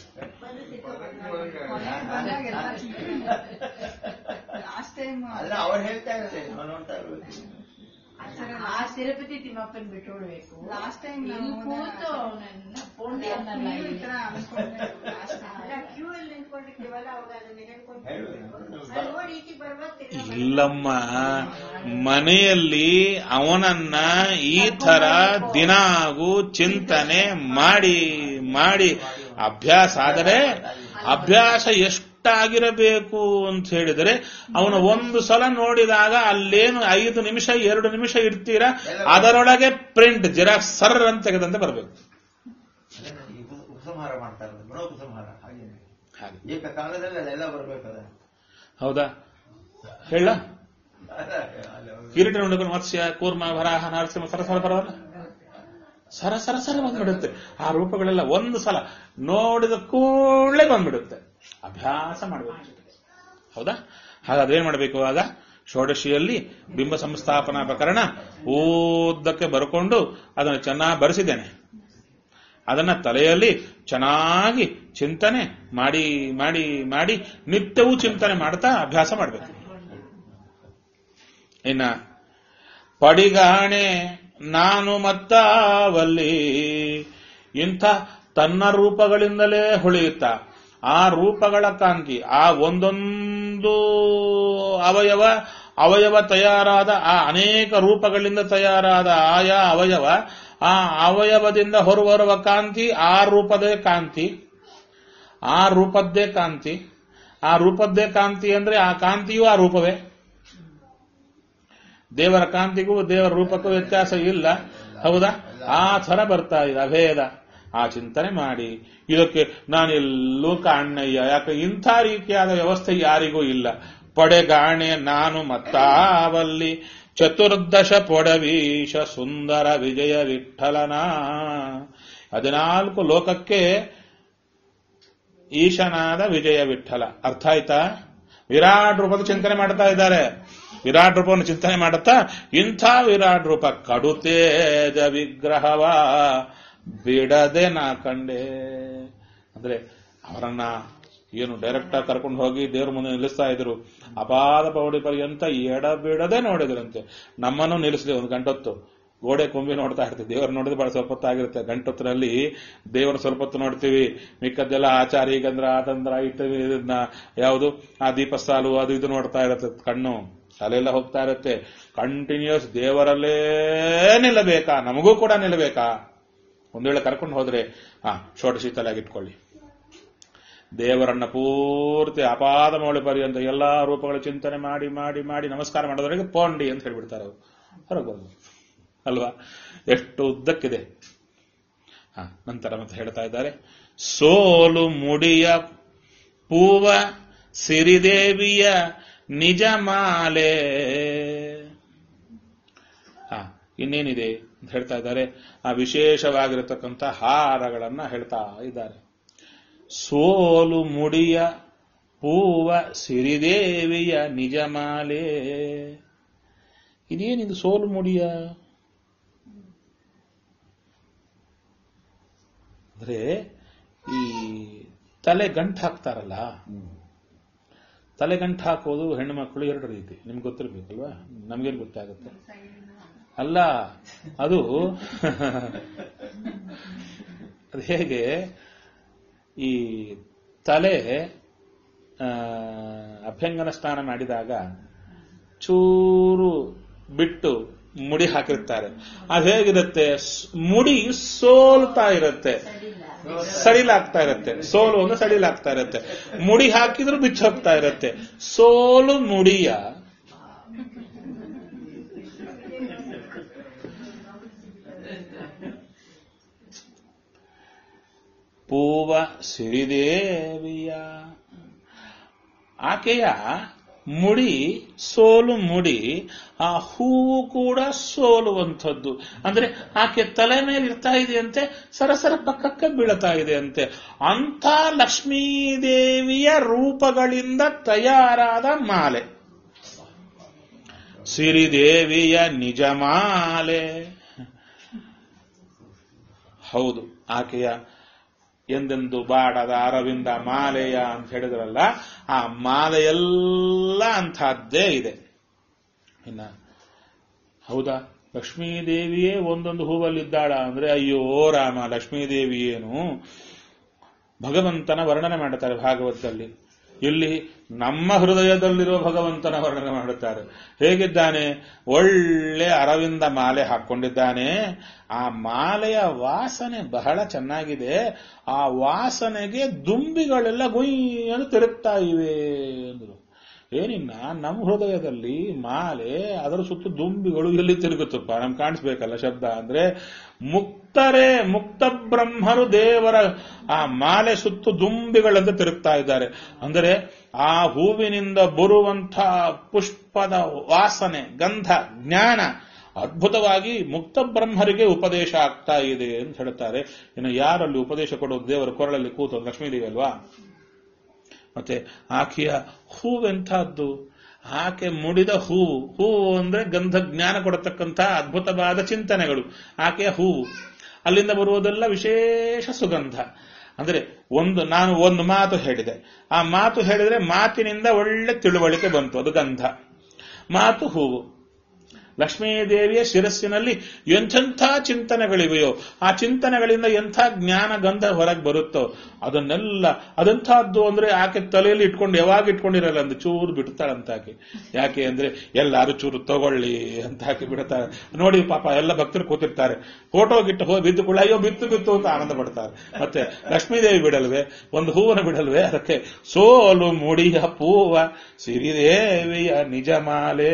ಲಾಸ್ಟ್ ಟೈಮ್ ಅಲ್ಲ ಅವ್ರು ಹೇಳ್ತಾ ಇರ್ತಾರೆ ನಾವು ನೋಡ್ತಾ ಇರ್ಬೇಕು ಆ ತಿರುಪತಿ ತಿಮ್ಮಪ್ಪನ್ ಬಿಟ್ಟು ಬಿಡ್ಬೇಕು ಲಾಸ್ಟ್ ಟೈಮ್ ಇಲ್ಲಿ ಕೂತು ಅವನನ್ನ ಪೋಂಡಿ ಅನ್ನಲ್ಲ ಈ ಇಲ್ಲಿ. ತರ ಅನ್ಕೊಂಡೆ ಲಾಸ್ಟ್ ಟೈಮ್ ಕ್ಯೂ ಅಲ್ಲಿ ನಿಂತ್ಕೊಂಡಿರ್ತೀವಲ್ಲ ಅವಾಗ ಅದನ್ನ ನೆನ್ಕೊಂಡು ಹೇಳ್ಬೇಕು ಅಲ್ಲಿ ನೋಡಿ ಈಚೆ ಬರ್ಬೇಕು ಇಲ್ಲಮ್ಮ ಮನೆಯಲ್ಲಿ ಅವನನ್ನ ಈ ತರ ದಿನಾಗೂ ಚಿಂತನೆ ಮಾಡಿ ಮಾಡಿ ಅಭ್ಯಾಸ ಆದರೆ ಅಭ್ಯಾಸ ಎಷ್ಟಾಗಿರಬೇಕು ಅಂತ ಹೇಳಿದರೆ ಅವನು ಒಂದು ಸಲ ನೋಡಿದಾಗ ಅಲ್ಲೇನು ಐದು ನಿಮಿಷ ಎರಡು ನಿಮಿಷ ಇಡ್ತೀರಾ ಅದರೊಳಗೆ ಪ್ರಿಂಟ್ ಜಿರಾಕ್ಸ್ ಸರ್ ಅಂತ ತೆಗೆದಂತೆ ಬರಬೇಕು ಅದನ್ನ ಈ ಉಪ- ಉಪಸಂಹಾರ ಮಾಡ್ತಾರಲ್ಲ ಗುಣ ಉಪಸಂಹಾರ ಹಾಗೇನೆ ಹಾಗೆ ಏಕಕಾಲದಲ್ಲಿ ಅದೆಲ್ಲ ಬರ್ಬೇಕದ ಹೌದಾ ಹೇಳ ಅಲ್ಲ, ಅಲ್ಲ, ಅವ್ರು- ಕಿರೀಟ ನೋಡಿಕೊಂಡು ಮತ್ಸ್ಯ ಕೂರ್ಮ ವರಾಹ ನರಸಿಂಹ ಸರ ಸರ ಬರವಲ್ಲ ಸರ ಸರ ಸರ ಬಂದ್ಬಿಡುತ್ತೆ ಆ ರೂಪಗಳೆಲ್ಲ ಒಂದು ಸಲ ನೋಡಿದ ಕೂಡಲೇ ಬಂದ್ಬಿಡುತ್ತೆ ಅಭ್ಯಾಸ ಮಾಡಬೇಕು ಹೌದಾ ಹಾಗಾದ್ರೆ ಏನ್ ಮಾಡಬೇಕು ಆಗ ಷೋಡಶಿಯಲ್ಲಿ ಬಿಂಬ ಸಂಸ್ಥಾಪನಾ ಪ್ರಕರಣ ಉದ್ದಕ್ಕೆ ಬರ್ಕೊಂಡು ಅದನ್ನು ಚೆನ್ನಾಗಿ ಬರೆಸಿದ್ದೇನೆ ಅದನ್ನ ತಲೆಯಲ್ಲಿ ಚೆನ್ನಾಗಿ ಚಿಂತನೆ ಮಾಡಿ ಮಾಡಿ ಮಾಡಿ ನಿತ್ಯವೂ ಚಿಂತನೆ ಮಾಡ್ತಾ ಅಭ್ಯಾಸ ಮಾಡಬೇಕು ಇನ್ನ ಪಡಿಗಾಣೆ ನಾನು ಮತ್ತಾವಲ್ಲಿ ಇಂಥ ತನ್ನ ರೂಪಗಳಿಂದಲೇ ಹೊಳೆಯುತ್ತಾ ಆ ರೂಪಗಳ ಕಾಂತಿ ಆ ಒಂದೊಂದು ಅವಯವ ಅವಯವ ತಯಾರಾದ ಆ ಅನೇಕ ರೂಪಗಳಿಂದ ತಯಾರಾದ ಆಯಾ ಅವಯವ ಆ ಅವಯವದಿಂದ ಹೊರಬರುವ ಕಾಂತಿ ಆ ರೂಪದೇ ಕಾಂತಿ ಆ ರೂಪದ್ದೇ ಕಾಂತಿ ಆ ರೂಪದ್ದೇ ಕಾಂತಿ ಅಂದ್ರೆ ಆ ಕಾಂತಿಯೂ ಆ ರೂಪವೇ ದೇವರ ಕಾಂತಿಗೂ ದೇವರ ರೂಪಕ್ಕೂ ವ್ಯತ್ಯಾಸ ಇಲ್ಲ ಹೌದಾ ಆ ಥರ ಬರ್ತಾ ಇದೆ ಅಭೇದ ಆ ಚಿಂತನೆ ಮಾಡಿ ಇದಕ್ಕೆ ನಾನೆಲ್ಲೂ ಕಾಣ್ಣಯ್ಯ ಯಾಕೆ ಇಂಥ ರೀತಿಯಾದ ವ್ಯವಸ್ಥೆ ಯಾರಿಗೂ ಇಲ್ಲ ಪಡೆಗಾಣೆ ನಾನು ಮತ್ತಾವಲ್ಲಿ ಚತುರ್ದಶ ಪೊಡವೀಶ ಸುಂದರ ವಿಜಯ ವಿಠಲನ ಹದಿನಾಲ್ಕು ಲೋಕಕ್ಕೆ ಈಶನಾದ ವಿಜಯ ವಿಠಲ ಅರ್ಥ ಆಯ್ತಾ ವಿರಾಟ್ ರೂಪದ ಚಿಂತನೆ ಮಾಡ್ತಾ ಇದ್ದಾರೆ ವಿರಾಟ್ ರೂಪವನ್ನು ಚಿಂತನೆ ಮಾಡುತ್ತಾ ಇಂಥ ವಿರಾಟ್ ರೂಪ ಕಡುತೇಜ ವಿಗ್ರಹವ ಬಿಡದೆ ನಾ ಕಂಡೆ ಅಂದ್ರೆ ಅವರನ್ನ ಏನು ಡೈರೆಕ್ಟ್ ಆಗಿ ಕರ್ಕೊಂಡು ಹೋಗಿ ದೇವ್ರ ಮುಂದೆ ನಿಲ್ಲಿಸ್ತಾ ಇದ್ರು ಅಪಾದ ಪೌಡಿ ಪರ್ಯಂತ ಎಡಬಿಡದೆ ನೋಡಿದ್ರಂತೆ ನಮ್ಮನ್ನು ನಿಲ್ಲಿಸಲಿ ಒಂದು ಗಂಟೊತ್ತು ಗೋಡೆ ಕೊಂಬಿ ನೋಡ್ತಾ ಇರ್ತೀವಿ ದೇವರು ನೋಡಿದ್ರೆ ಬಹಳ ಸ್ವಲ್ಪ ಹೊತ್ತಾಗಿರುತ್ತೆ ಗಂಟೊತ್ತಿನಲ್ಲಿ ದೇವರ ಸ್ವಲ್ಪ ಹೊತ್ತು ನೋಡ್ತೀವಿ ಮಿಕ್ಕದ್ದೆಲ್ಲ ಆಚಾರಿ ಗಂದ್ರ ಆತಂದ್ರ ಇತ್ಯಾದಿ ಇದನ್ನ ಯಾವುದು ಆ ದೀಪಸ್ಥಾಲು ಅದು ಇದು ನೋಡ್ತಾ ಇರುತ್ತೆ ಕಣ್ಣು ಅಲ್ಲೆಲ್ಲ ಹೋಗ್ತಾ ಇರುತ್ತೆ ಕಂಟಿನ್ಯೂಸ್ ದೇವರಲ್ಲೇ ನಿಲ್ಲಬೇಕಾ ನಮಗೂ ಕೂಡ ನಿಲ್ಲಬೇಕಾ ಒಂದ್ ವೇಳೆ ಕರ್ಕೊಂಡು ಹೋದ್ರೆ ಹಾ ಷೋಡಶೀತಲಾಗಿಟ್ಕೊಳ್ಳಿ ದೇವರನ್ನ ಪೂರ್ತಿ ಅಪಾದ ಮೌಳಿ ಪರ್ಯಂತ ಎಲ್ಲಾ ರೂಪಗಳ ಚಿಂತನೆ ಮಾಡಿ ಮಾಡಿ ಮಾಡಿ ನಮಸ್ಕಾರ ಮಾಡೋದ್ರಿಗೆ ಪೋಂಡಿ ಅಂತ ಹೇಳ್ಬಿಡ್ತಾರೆ ಅವರು ಹೊರಗೆ ಬರೋದು ಅಲ್ವಾ ಎಷ್ಟು ಉದ್ದಕ್ಕಿದೆ ಹ ನಂತರ ಮತ್ತೆ ಹೇಳ್ತಾ ಇದ್ದಾರೆ ಸೋಲು ಮುಡಿಯ ಪೂವ ಸಿರಿದೇವಿಯ ನಿಜ ಮಾಲೆ ಹ ಇನ್ನೇನಿದೆ ಅಂತ ಹೇಳ್ತಾ ಇದ್ದಾರೆ ಆ ವಿಶೇಷವಾಗಿರತಕ್ಕಂಥ ಹಾರಗಳನ್ನ ಹೇಳ್ತಾ ಇದ್ದಾರೆ ಸೋಲು ಮುಡಿಯ ಹೂವ ಸಿರಿದೇವಿಯ ನಿಜಮಾಲೆ ಇದೇನಿದು ಸೋಲು ಮುಡಿಯ ಅಂದ್ರೆ ಈ ತಲೆ ಗಂಟು ಹಾಕ್ತಾರಲ್ಲ ತಲೆ ಗಂಟು ಹಾಕೋದು ಹೆಣ್ಣು ಮಕ್ಕಳು ಎರಡು ರೀತಿ ನಿಮ್ಗೆ ಗೊತ್ತಿರ್ಬೇಕಲ್ವಾ ನಮ್ಗೇನು ಗೊತ್ತಾಗುತ್ತೆ ಅಲ್ಲ ಅದು ಅದು ಹೇಗೆ ಈ ತಲೆ ಆ, ಅಭ್ಯಂಗನ ಸ್ನಾನ ಮಾಡಿದಾಗ ಚೂರು ಬಿಟ್ಟು ಮುಡಿ ಹಾಕಿರ್ತಾರೆ ಅದು ಹೇಗಿರುತ್ತೆ ಸ್- ಮುಡಿ ಸೋಲ್ತಾ ಇರುತ್ತೆ ಸಡಿಲಾಗ್ತಾ ಇರುತ್ತೆ ಸೋಲು ಅಂದ್ರೆ ಸಡಿಲಾಗ್ತಾ ಇರುತ್ತೆ ಮುಡಿ ಹಾಕಿದ್ರು ಬಿಚ್ಚೋಗ್ತಾ ಇರುತ್ತೆ ಸೋಲು ಮುಡಿಯ ಪೂವ ಸಿರಿದೇವಿಯ ಆಕೆಯ ಮುಡಿ ಸೋಲು ಮುಡಿ ಆ ಹೂವು ಕೂಡ ಸೋಲುವಂಥದ್ದು ಅಂದ್ರೆ ಆಕೆ ತಲೆ ಮೇಲೆ ಇರ್ತಾ ಇದೆ ಅಂತೆ ಸರಸರ ಪಕ್ಕಕ್ಕೆ ಬೀಳ್ತಾ ಇದೆ ಅಂತೆ ಅಂಥ ಲಕ್ಷ್ಮೀದೇವಿಯ ರೂಪಗಳಿಂದ ತಯಾರಾದ ಮಾಲೆ ಸಿರಿದೇವಿಯ ನಿಜ ಮಾಲೆ ಹೌದು ಆಕೆಯ ಎಂದೆಂದು ಬಾಡದ ಅರವಿಂದ ಮಾಲೆಯ ಅಂತ ಹೇಳಿದ್ರಲ್ಲ ಆ ಮಾಲೆಯೆಲ್ಲ ಅಂತಹದ್ದೇ ಇದೆ ಇನ್ನ ಹೌದಾ ಲಕ್ಷ್ಮೀದೇವಿಯೇ ಒಂದೊಂದು ಹೂವಲ್ಲಿದ್ದಾಳ ಅಂದ್ರೆ ಅಯ್ಯೋ ರಾಮ ಲಕ್ಷ್ಮೀದೇವಿ ಏನು ಭಗವಂತನ ವರ್ಣನೆ ಮಾಡುತ್ತಾರೆ ಭಾಗವತದಲ್ಲಿ ಇಲ್ಲಿ ನಮ್ಮ ಹೃದಯದಲ್ಲಿರುವ ಭಗವಂತನ ವರ್ಣನೆ ಮಾಡುತ್ತಾರೆ ಹೇಗಿದ್ದಾನೆ ಒಳ್ಳೆ ಅರವಿಂದ ಮಾಲೆ ಹಾಕೊಂಡಿದ್ದಾನೆ ಆ ಮಾಲೆಯ ವಾಸನೆ ಬಹಳ ಚೆನ್ನಾಗಿದೆ ಆ ವಾಸನೆಗೆ ದುಂಬಿಗಳೆಲ್ಲ ಗುಯ್ಯನ್ನು ತಿರುಗ್ತಾ ಇವೆ ಅಂದ್ರು ಏನಿನ್ನ ನಮ್ಮ ಹೃದಯದಲ್ಲಿ ಮಾಲೆ ಅದರ ಸುತ್ತ ದುಂಬಿಗಳು ಎಲ್ಲಿ ತಿರುಗುತ್ತಪ್ಪ ನಮ್ಗೆ ಕಾಣಿಸ್ಬೇಕಲ್ಲ ಶಬ್ದ ಅಂದ್ರೆ ಮುಕ್ತರೇ ಮುಕ್ತ ಬ್ರಹ್ಮರು ದೇವರ ಆ ಮಾಲೆ ಸುತ್ತು ದುಂಬಿಗಳಂತ ತಿರುಗ್ತಾ ಇದ್ದಾರೆ ಅಂದರೆ ಆ ಹೂವಿನಿಂದ ಬರುವಂಥ ಪುಷ್ಪದ ವಾಸನೆ ಗಂಧ ಜ್ಞಾನ ಅದ್ಭುತವಾಗಿ ಮುಕ್ತ ಬ್ರಹ್ಮರಿಗೆ ಉಪದೇಶ ಆಗ್ತಾ ಇದೆ ಅಂತ ಹೇಳ್ತಾರೆ ಇನ್ನು ಯಾರಲ್ಲಿ ಉಪದೇಶ ಕೊಡೋದು ದೇವರ ಕೊರಳಲ್ಲಿ ಕೂತು ಲಕ್ಷ್ಮೀದೇವಿ ಅಲ್ವಾ ಮತ್ತೆ ಆಕೆಯ ಹೂವೆಂಥದ್ದು ಆಕೆ ಮುಡಿದ ಹೂವು ಹೂವು ಅಂದ್ರೆ ಗಂಧ ಜ್ಞಾನ ಕೊಡತಕ್ಕಂಥ ಅದ್ಭುತವಾದ ಚಿಂತನೆಗಳು ಆಕೆಯ ಹೂವು ಅಲ್ಲಿಂದ ಬರುವುದೆಲ್ಲ ವಿಶೇಷ ಸುಗಂಧ ಅಂದ್ರೆ ಒಂದು ನಾನು ಒಂದು ಮಾತು ಹೇಳಿದೆ ಆ ಮಾತು ಹೇಳಿದ್ರೆ ಮಾತಿನಿಂದ ಒಳ್ಳೆ ತಿಳುವಳಿಕೆ ಬಂತು ಅದು ಗಂಧ ಮಾತು ಹೂವು ಲಕ್ಷ್ಮೀದೇವಿಯ ಶಿರಸ್ಸಿನಲ್ಲಿ ಎಂಥೆಂಥ ಚಿಂತನೆಗಳಿವೆಯೋ ಆ ಚಿಂತನೆಗಳಿಂದ ಎಂಥ ಜ್ಞಾನ ಗಂಧ ಹೊರಗೆ ಬರುತ್ತೋ ಅದನ್ನೆಲ್ಲ ಅದೆಂಥದ್ದು ಅಂದ್ರೆ ಆಕೆ ತಲೆಯಲ್ಲಿ ಇಟ್ಕೊಂಡು ಯಾವಾಗ ಇಟ್ಕೊಂಡಿರಲ್ಲ ಅಂದ್ರೆ ಚೂರು ಬಿಡ್ತಾಳಂತ ಆಕೆ ಯಾಕೆ ಅಂದ್ರೆ ಎಲ್ಲಾರು ಚೂರು ತಗೊಳ್ಳಿ ಅಂತ ಹಾಕಿ ಬಿಡ್ತಾರೆ ನೋಡಿ ಪಾಪ ಎಲ್ಲ ಭಕ್ತರು ಕೂತಿರ್ತಾರೆ ಫೋಟೋ ಗಿಟ್ಟು ಹೋಗಿ ಬಿದ್ದು ಕೂಡ ಅಯ್ಯೋ ಬಿತ್ತು ಬಿತ್ತು ಅಂತ ಆನಂದ ಪಡ್ತಾರೆ ಮತ್ತೆ ಲಕ್ಷ್ಮೀದೇವಿ ಬಿಡಲ್ವೇ ಒಂದು ಹೂವನ್ನು ಬಿಡಲ್ವೇ ಅದಕ್ಕೆ ಸೋಲು ಮುಡಿಯ ಪೂವ ಸಿರಿದೇವಿಯ ನಿಜ ಮಾಲೆ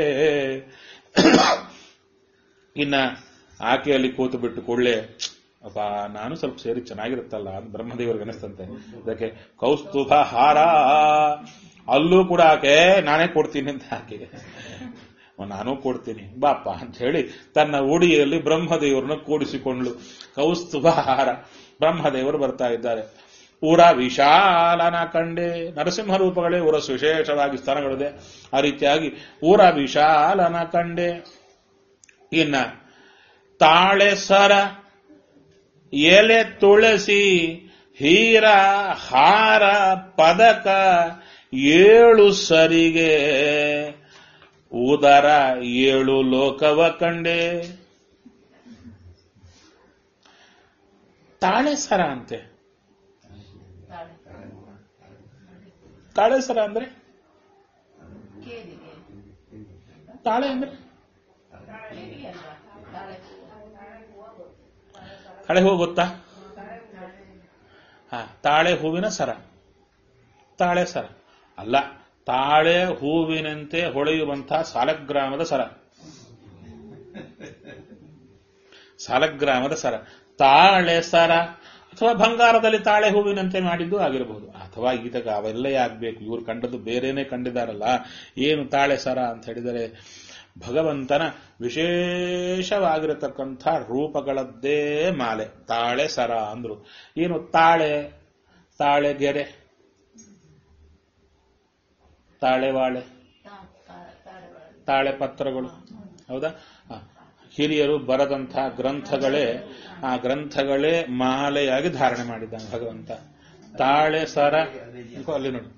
ಇನ್ನ ಆಕೆಯಲ್ಲಿ ಕೂತು ಬಿಟ್ಟು ಕೂಡಲೇ ಅಪ್ಪ ನಾನು ಸ್ವಲ್ಪ ಸೇರಿ ಚೆನ್ನಾಗಿರುತ್ತಲ್ಲ ಅಂತ ಬ್ರಹ್ಮದೇವರಿಗೆ ಅನಿಸ್ತಂತೆ ಅದಕ್ಕೆ ಕೌಸ್ತುಭ ಹಾರ ಅಲ್ಲೂ ಕೂಡ ಆಕೆ ನಾನೇ ಕೊಡ್ತೀನಿ ಅಂತ ಆಕೆ ನಾನು ಕೊಡ್ತೀನಿ ಬಾಪ ಅಂತ ಹೇಳಿ ತನ್ನ ಉಡಿಯಲ್ಲಿ ಬ್ರಹ್ಮದೇವರನ್ನ ಕೂಡಿಸಿಕೊಂಡ್ಲು ಕೌಸ್ತುಭ ಹಾರ ಬ್ರಹ್ಮದೇವರು ಬರ್ತಾ ಇದ್ದಾರೆ ಊರ ವಿಶಾಲನ ಕಂಡೆ ನರಸಿಂಹ ರೂಪಗಳೇ ಊರ ವಿಶೇಷವಾಗಿ ಸ್ಥಾನಗಳಿದೆ ಆ ರೀತಿಯಾಗಿ ಊರ ವಿಶಾಲನ ಕಂಡೆ ಇನ್ನ ತಾಳೆ ಸರ ಎಲೆ ತುಳಸಿ ಹೀರ ಹಾರ ಪದಕ ಏಳು ಸರಿಗೆ ಉದರ ಏಳು ಲೋಕವ ಕಂಡೆ ತಾಳೆ ಸರ ಅಂತೆ ತಾಳೆ ಸರ ಅಂದ್ರೆ ಕೇಳಿಗೆ ತಾಳೆ ಅಂದ್ರೆ ಕೇಳಿ ಅಲ್ವಾ ತಾಳೆ ತಾಳೆ ಹೂವು ಗೊತ್ತಾ ಹಾ ತಾಳೆ ಹೂವಿನ ಸರ ತಾಳೆ ಸರ ಅಲ್ಲ ತಾಳೆ ಹೂವಿನಂತೆ ಹೊಳೆಯುವಂತಹ ಸಾಲಗ್ರಾಮದ ಸರ ಸಾಲಗ್ರಾಮದ ಸರ ತಾಳೆ ಸರ ಅಥವಾ ಬಂಗಾರದಲ್ಲಿ ತಾಳೆ ಹೂವಿನಂತೆ ಮಾಡಿದ್ದು ಆಗಿರಬಹುದು ಅಥವಾ ಈತಗ ಅವೆಲ್ಲೇ ಆಗ್ಬೇಕು ಇವ್ರು ಕಂಡದ್ದು ಬೇರೆನೆ ಕಂಡಿದ್ದಾರಲ್ಲ ಏನು ತಾಳೆ ಸರ ಅಂತ ಹೇಳಿದರೆ ಭಗವಂತನ ವಿಶೇಷವಾಗಿರತಕ್ಕಂಥ ರೂಪಗಳದ್ದೇ ಮಾಲೆ ತಾಳೆ ಸರ ಅಂದ್ರು ಏನು ತಾಳೆ ತಾಳೆ ಗೆರೆ ತಾಳೆವಾಳೆ ತಾ- ತಾ- ತಾಳೆ ಒಳಗೆ. ತಾಳೆ ಪತ್ರಗಳು ಹೌದಾ ಆ, ಹಿರಿಯರು ಬರದಂತಹ ಗ್ರಂಥಗಳೇ ಆ ಗ್ರಂಥಗಳೇ ಮಾಲೆಯಾಗಿ ಧಾರಣೆ ಮಾಡಿದ್ದಾನೆ ಭಗವಂತ ತಾಳೆ ಸರ ಇಗೋ ಅಲ್ಲಿ ನೋಡಿ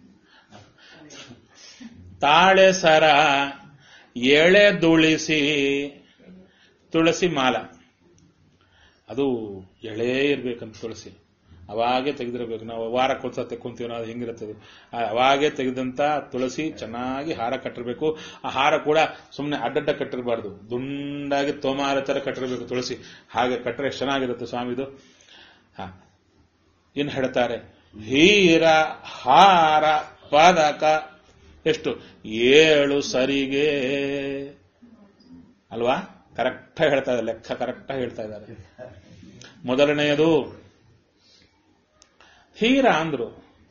ತಾಳೆ ಸರ ಎಳೆದುಳಿಸಿ ತುಳಸಿ ಮಾಲ ಅದು ಎಳೆ ಇರ್ಬೇಕಂತ ತುಳಸಿ ಅವಾಗೆ ತೆಗೆದಿರಬೇಕು ನಾವು ವಾರಕ್ಕೊಂದ್ಸಲ ತೆಕ್ಕೊಂತೀವಿ ನಾವು ಹಿಂಗಿರುತ್ತದೆ ಆ ಅವಾಗೆ ತೆಗೆದಂತ ತುಳಸಿ ಚೆನ್ನಾಗಿ ಹಾರ ಕಟ್ಟಿರ್ಬೇಕು ಆ ಹಾರ ಕೂಡ ಸುಮ್ಮನೆ ಅಡ್ಡಡ್ಡ ಕಟ್ಟಿರಬಾರ್ದು ದುಂಡಾಗಿ ತೋಮಾರ ತರ ಕಟ್ಟಿರ್ಬೇಕು ತುಳಸಿ ಹಾಗೆ ಕಟ್ಟರೆ ಎಷ್ಟು ಚೆನ್ನಾಗಿರುತ್ತೆ ಸ್ವಾಮಿದು ಹಾ ಇನ್ನು ಹೇಳ್ತಾರೆ ಹೀರ ಹಾರ ಪದಕ ಎಷ್ಟು ಏಳು ಸರಿಗೆ ಅಲ್ವಾ ಕರೆಕ್ಟ್ ಹೇಳ್ತಾ ಇದ್ದಾರೆ ಲೆಕ್ಕ ಕರೆಕ್ಟ್ ಹೇಳ್ತಾ ಇದ್ದಾರೆ ಮೊದಲನೆಯದು ಹೀರ ಅಂದ್ರು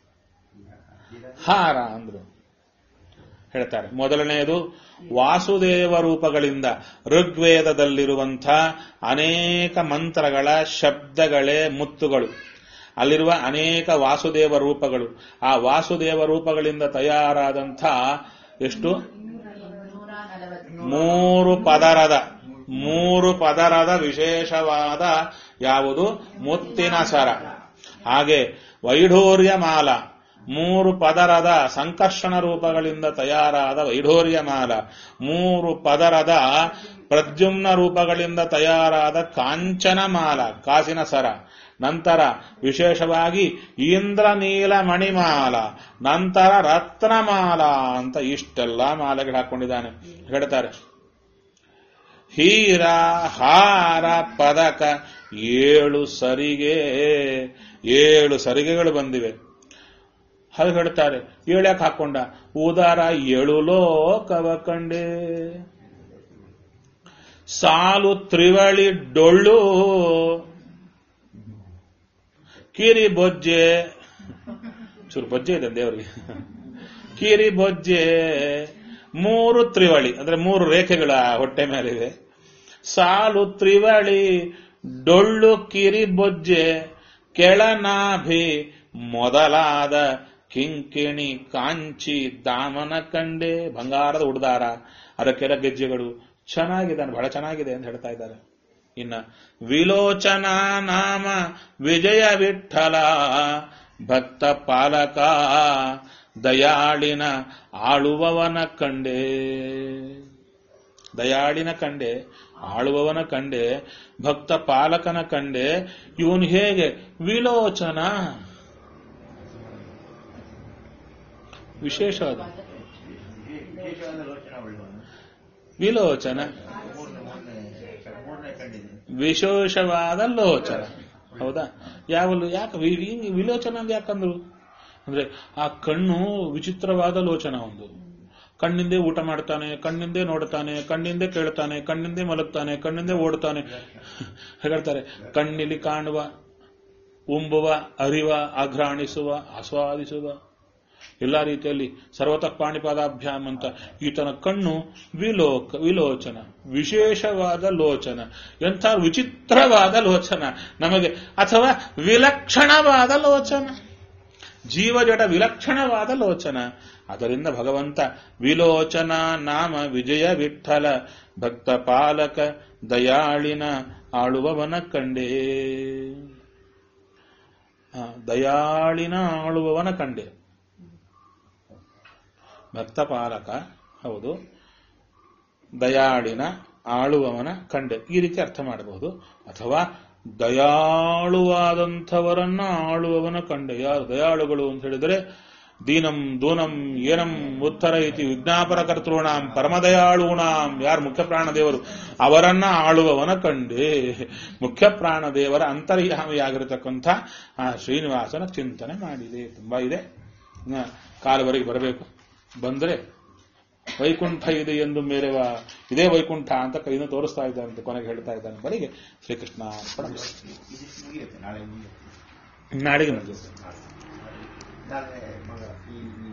ಹಾರ ಅಂದ್ರು ಹೇಳ್ತಾರೆ ಮೊದಲನೆಯದು ವಾಸುದೇವ ರೂಪಗಳಿಂದ ಋಗ್ವೇದದಲ್ಲಿರುವಂಥ ಅನೇಕ ಮಂತ್ರಗಳ ಶಬ್ದಗಳೇ ಮುತ್ತುಗಳು ಅಲ್ಲಿರುವ ಅನೇಕ ವಾಸುದೇವ ರೂಪಗಳು ಆ ವಾಸುದೇವ ರೂಪಗಳಿಂದ ತಯಾರಾದಂಥ ಎಷ್ಟು ನೂರ ನಲವತ್ತು ಮೂರು ಪದರದ ಮೂರು ಪದರದ ವಿಶೇಷವಾದ ಯಾವುದು ಮುತ್ತಿನ ಸರ ಹಾಗೆ ವೈಢೂರ್ಯ ಮಾಲ ಮೂರು ಪದರದ ಸಂಕರ್ಷಣ ರೂಪಗಳಿಂದ ತಯಾರಾದ ವೈಢೂರ್ಯ ಮಾಲ ಮೂರು ಪದರದ ಪ್ರದ್ಯುಮ್ನ ರೂಪಗಳಿಂದ ತಯಾರಾದ ಕಾಂಚನ ಮಾಲ ಕಾಸಿನ ಸರ ನಂತರ ವಿಶೇಷವಾಗಿ ಇಂದ್ರನೀಲ ಮಣಿಮಾಲ ನಂತರ ರತ್ನಮಾಲ ಅಂತ ಇಷ್ಟೆಲ್ಲ ಮಾಲೆಗಳು ಹಾಕೊಂಡಿದ್ದಾನೆ ಹೇಳ್ತಾರೆ ಹೀರ ಹಾರ ಪದಕ ಏಳು ಸರಿಗೆ ಏಳು ಸರಿಗೆಗಳು ಬಂದಿವೆ ಹಾಗೆ ಹೇಳ್ತಾರೆ ಏಳ್ಯಾಕೆ ಹಾಕೊಂಡ ಉದಾರ ಏಳು ಲೋಕವ ಕಂಡೆ ಸಾಲು ತ್ರಿವಳಿ ಡೊಳ್ಳು ಕಿರಿ ಬೊಜ್ಜೆ ಚೂರು ಬೊಜ್ಜೆ ಇದೆ ದೇವರಿಗೆ ಕಿರಿ ಬೊಜ್ಜೆ ಮೂರು ತ್ರಿವಳಿ ಅಂದ್ರೆ ಮೂರು ರೇಖೆಗಳ ಹೊಟ್ಟೆ ಮೇಲಿವೆ ಸಾಲು ತ್ರಿವಳಿ ಡೊಳ್ಳು ಕಿರಿ ಬೊಜ್ಜೆ ಕೆಳನಾಭಿ ಮೊದಲಾದ ಕಿಂಕಿಣಿ ಕಾಂಚಿ ದಾಮನ ಕಂಡೆ ಬಂಗಾರದ ಉಡ್ದಾರ ಅದಕ್ಕೆಲ್ಲ ಗೆಜ್ಜೆಗಳು ಚೆನ್ನಾಗಿದೆ ಬಹಳ ಚೆನ್ನಾಗಿದೆ ಅಂತ ಹೇಳ್ತಾ ಇದ್ದಾರೆ ಇನ್ನ ವಿಲೋಚನ ನಾಮ ವಿಜಯ ವಿಠಲ ಭಕ್ತ ಪಾಲಕ ದಯಾಳಿನ ಆಳುವವನ ಕಂಡೆ ದಯಾಳಿನ ಕಂಡೆ ಆಳುವವನ ಕಂಡೆ ಭಕ್ತ ಪಾಲಕನ ಕಂಡೆ ಇವನು ಹೇಗೆ ವಿಲೋಚನ ವಿಶೇಷವಾದ ವಿಶೇಷವಾದ ಲೋಚನ ಉಳ್ಳವನು ವಿಲೋಚನ ಮೂರನೇ ಮೂರನೇ ಮೂರನೇ ಕಂಡಿದೆ ವಿಶೇಷವಾದ ಲೋಚನ ಹೌದಾ ಯಾವಲು ಯಾಕೆ ವಿ- ವಿ- ವಿಲೋಚನ ಅಂತ ಯಾಕಂದ್ರು ಅಂದ್ರೆ ಆ ಕಣ್ಣು ವಿಚಿತ್ರವಾದ ಲೋಚನ ಒಂದು ಕಣ್ಣಿಂದೇ ಊಟ ಮಾಡ್ತಾನೆ ಕಣ್ಣಿಂದೇ ನೋಡ್ತಾನೆ ಕಣ್ಣಿಂದೇ ಕೇಳ್ತಾನೆ ಕಣ್ಣಿಂದೇ ಮಲಗ್ತಾನೆ ಕಣ್ಣಿಂದೇ ಓಡ್ತಾನೆ ಹೇಳ್ತಾರೆ ಕಣ್ಣಿಲಿ ಕಾಣುವ ಉಂಬುವ ಅರಿವ ಆಘ್ರಾಣಿಸುವ ಆಸ್ವಾದಿಸುವ ಎಲ್ಲ ರೀತಿಯಲ್ಲಿ ಸರ್ವತಃ ಪಾಣಿಪಾದಾಭ್ಯಾಮ್ ಅಂತ ಈತನ ಕಣ್ಣು ವಿಲೋಕ ವಿಲೋಚನ ವಿಶೇಷವಾದ ಲೋಚನ ಎಂಥ ವಿಚಿತ್ರವಾದ ಲೋಚನ ನಮಗೆ ಅಥವಾ ವಿಲಕ್ಷಣವಾದ ಲೋಚನ ಜೀವಜಡ ವಿಲಕ್ಷಣವಾದ ಲೋಚನ ಅದರಿಂದ ಭಗವಂತ ವಿಲೋಚನ ನಾಮ ವಿಜಯ ವಿಠಲ ಭಕ್ತ ಪಾಲಕ ದಯಾಳಿನ ಆಳುವವನ ಕಂಡೇ ಆ, ದಯಾಳಿನ ಆಳುವವನ ಕಂಡೆ ಭಕ್ತಪಾಲಕ ಹೌದು ದಯಾಳಿನ ಆಳುವವನ ಕಂಡೆ ಈ ರೀತಿ ಅರ್ಥ ಮಾಡಬಹುದು ಅಥವಾ ದಯಾಳುವಾದಂಥವರನ್ನ ಆಳುವವನ ಕಂಡೆ ಯಾರು ದಯಾಳುಗಳು ಅಂತ ಹೇಳಿದರೆ ದೀನಂ ದೂನಂ ಏನಂ ಉತ್ತರ ಇತಿ ವಿಜ್ಞಾಪನ ಕರ್ತೃಣಾಂ ಪರಮದಯಾಳೂಣಾಂ ಯಾರು ಮುಖ್ಯ ಪ್ರಾಣದೇವರು ಅವರನ್ನ ಆಳುವವನ ಕಂಡೆ ಮುಖ್ಯ ಪ್ರಾಣದೇವರ ಅಂತರ್ಯಾಮಿಯಾಗಿರತಕ್ಕಂಥ ಆ ಶ್ರೀನಿವಾಸನ ಚಿಂತನೆ ಮಾಡಿದೆ ತುಂಬಾ ಇದೆ ಇನ್ನ ಕಾಲುವರೆಗೆ ಬರಬೇಕು ಬಂದ್ರೆ ವೈಕುಂಠ ಇದೆ ಎಂದು ಮೇಲೆ ವ- ಇದೇ ವೈಕುಂಠ ಅಂತ ಕೈನ ತೋರಿಸ್ತಾ ಇದ್ದಾನೆ ಕೊನೆಗೆ ಹೇಳ್ತಾ ಇದ್ದಾನೆ ಬಳಿಗೆ ಶ್ರೀಕೃಷ್ಣ ಅರ್ಪಣ ಮಸ್ತು. ಇದಿಷ್ಟು ಮುಗಿಯುತ್ತೆ ನಾಳೆ ಮುಗಿಯುತ್ತೆ ನಾಳೆಗೆ ಮುಗಿಯುತ್ತೆ ನಾಳೆ ಮಗ ಈ ಈ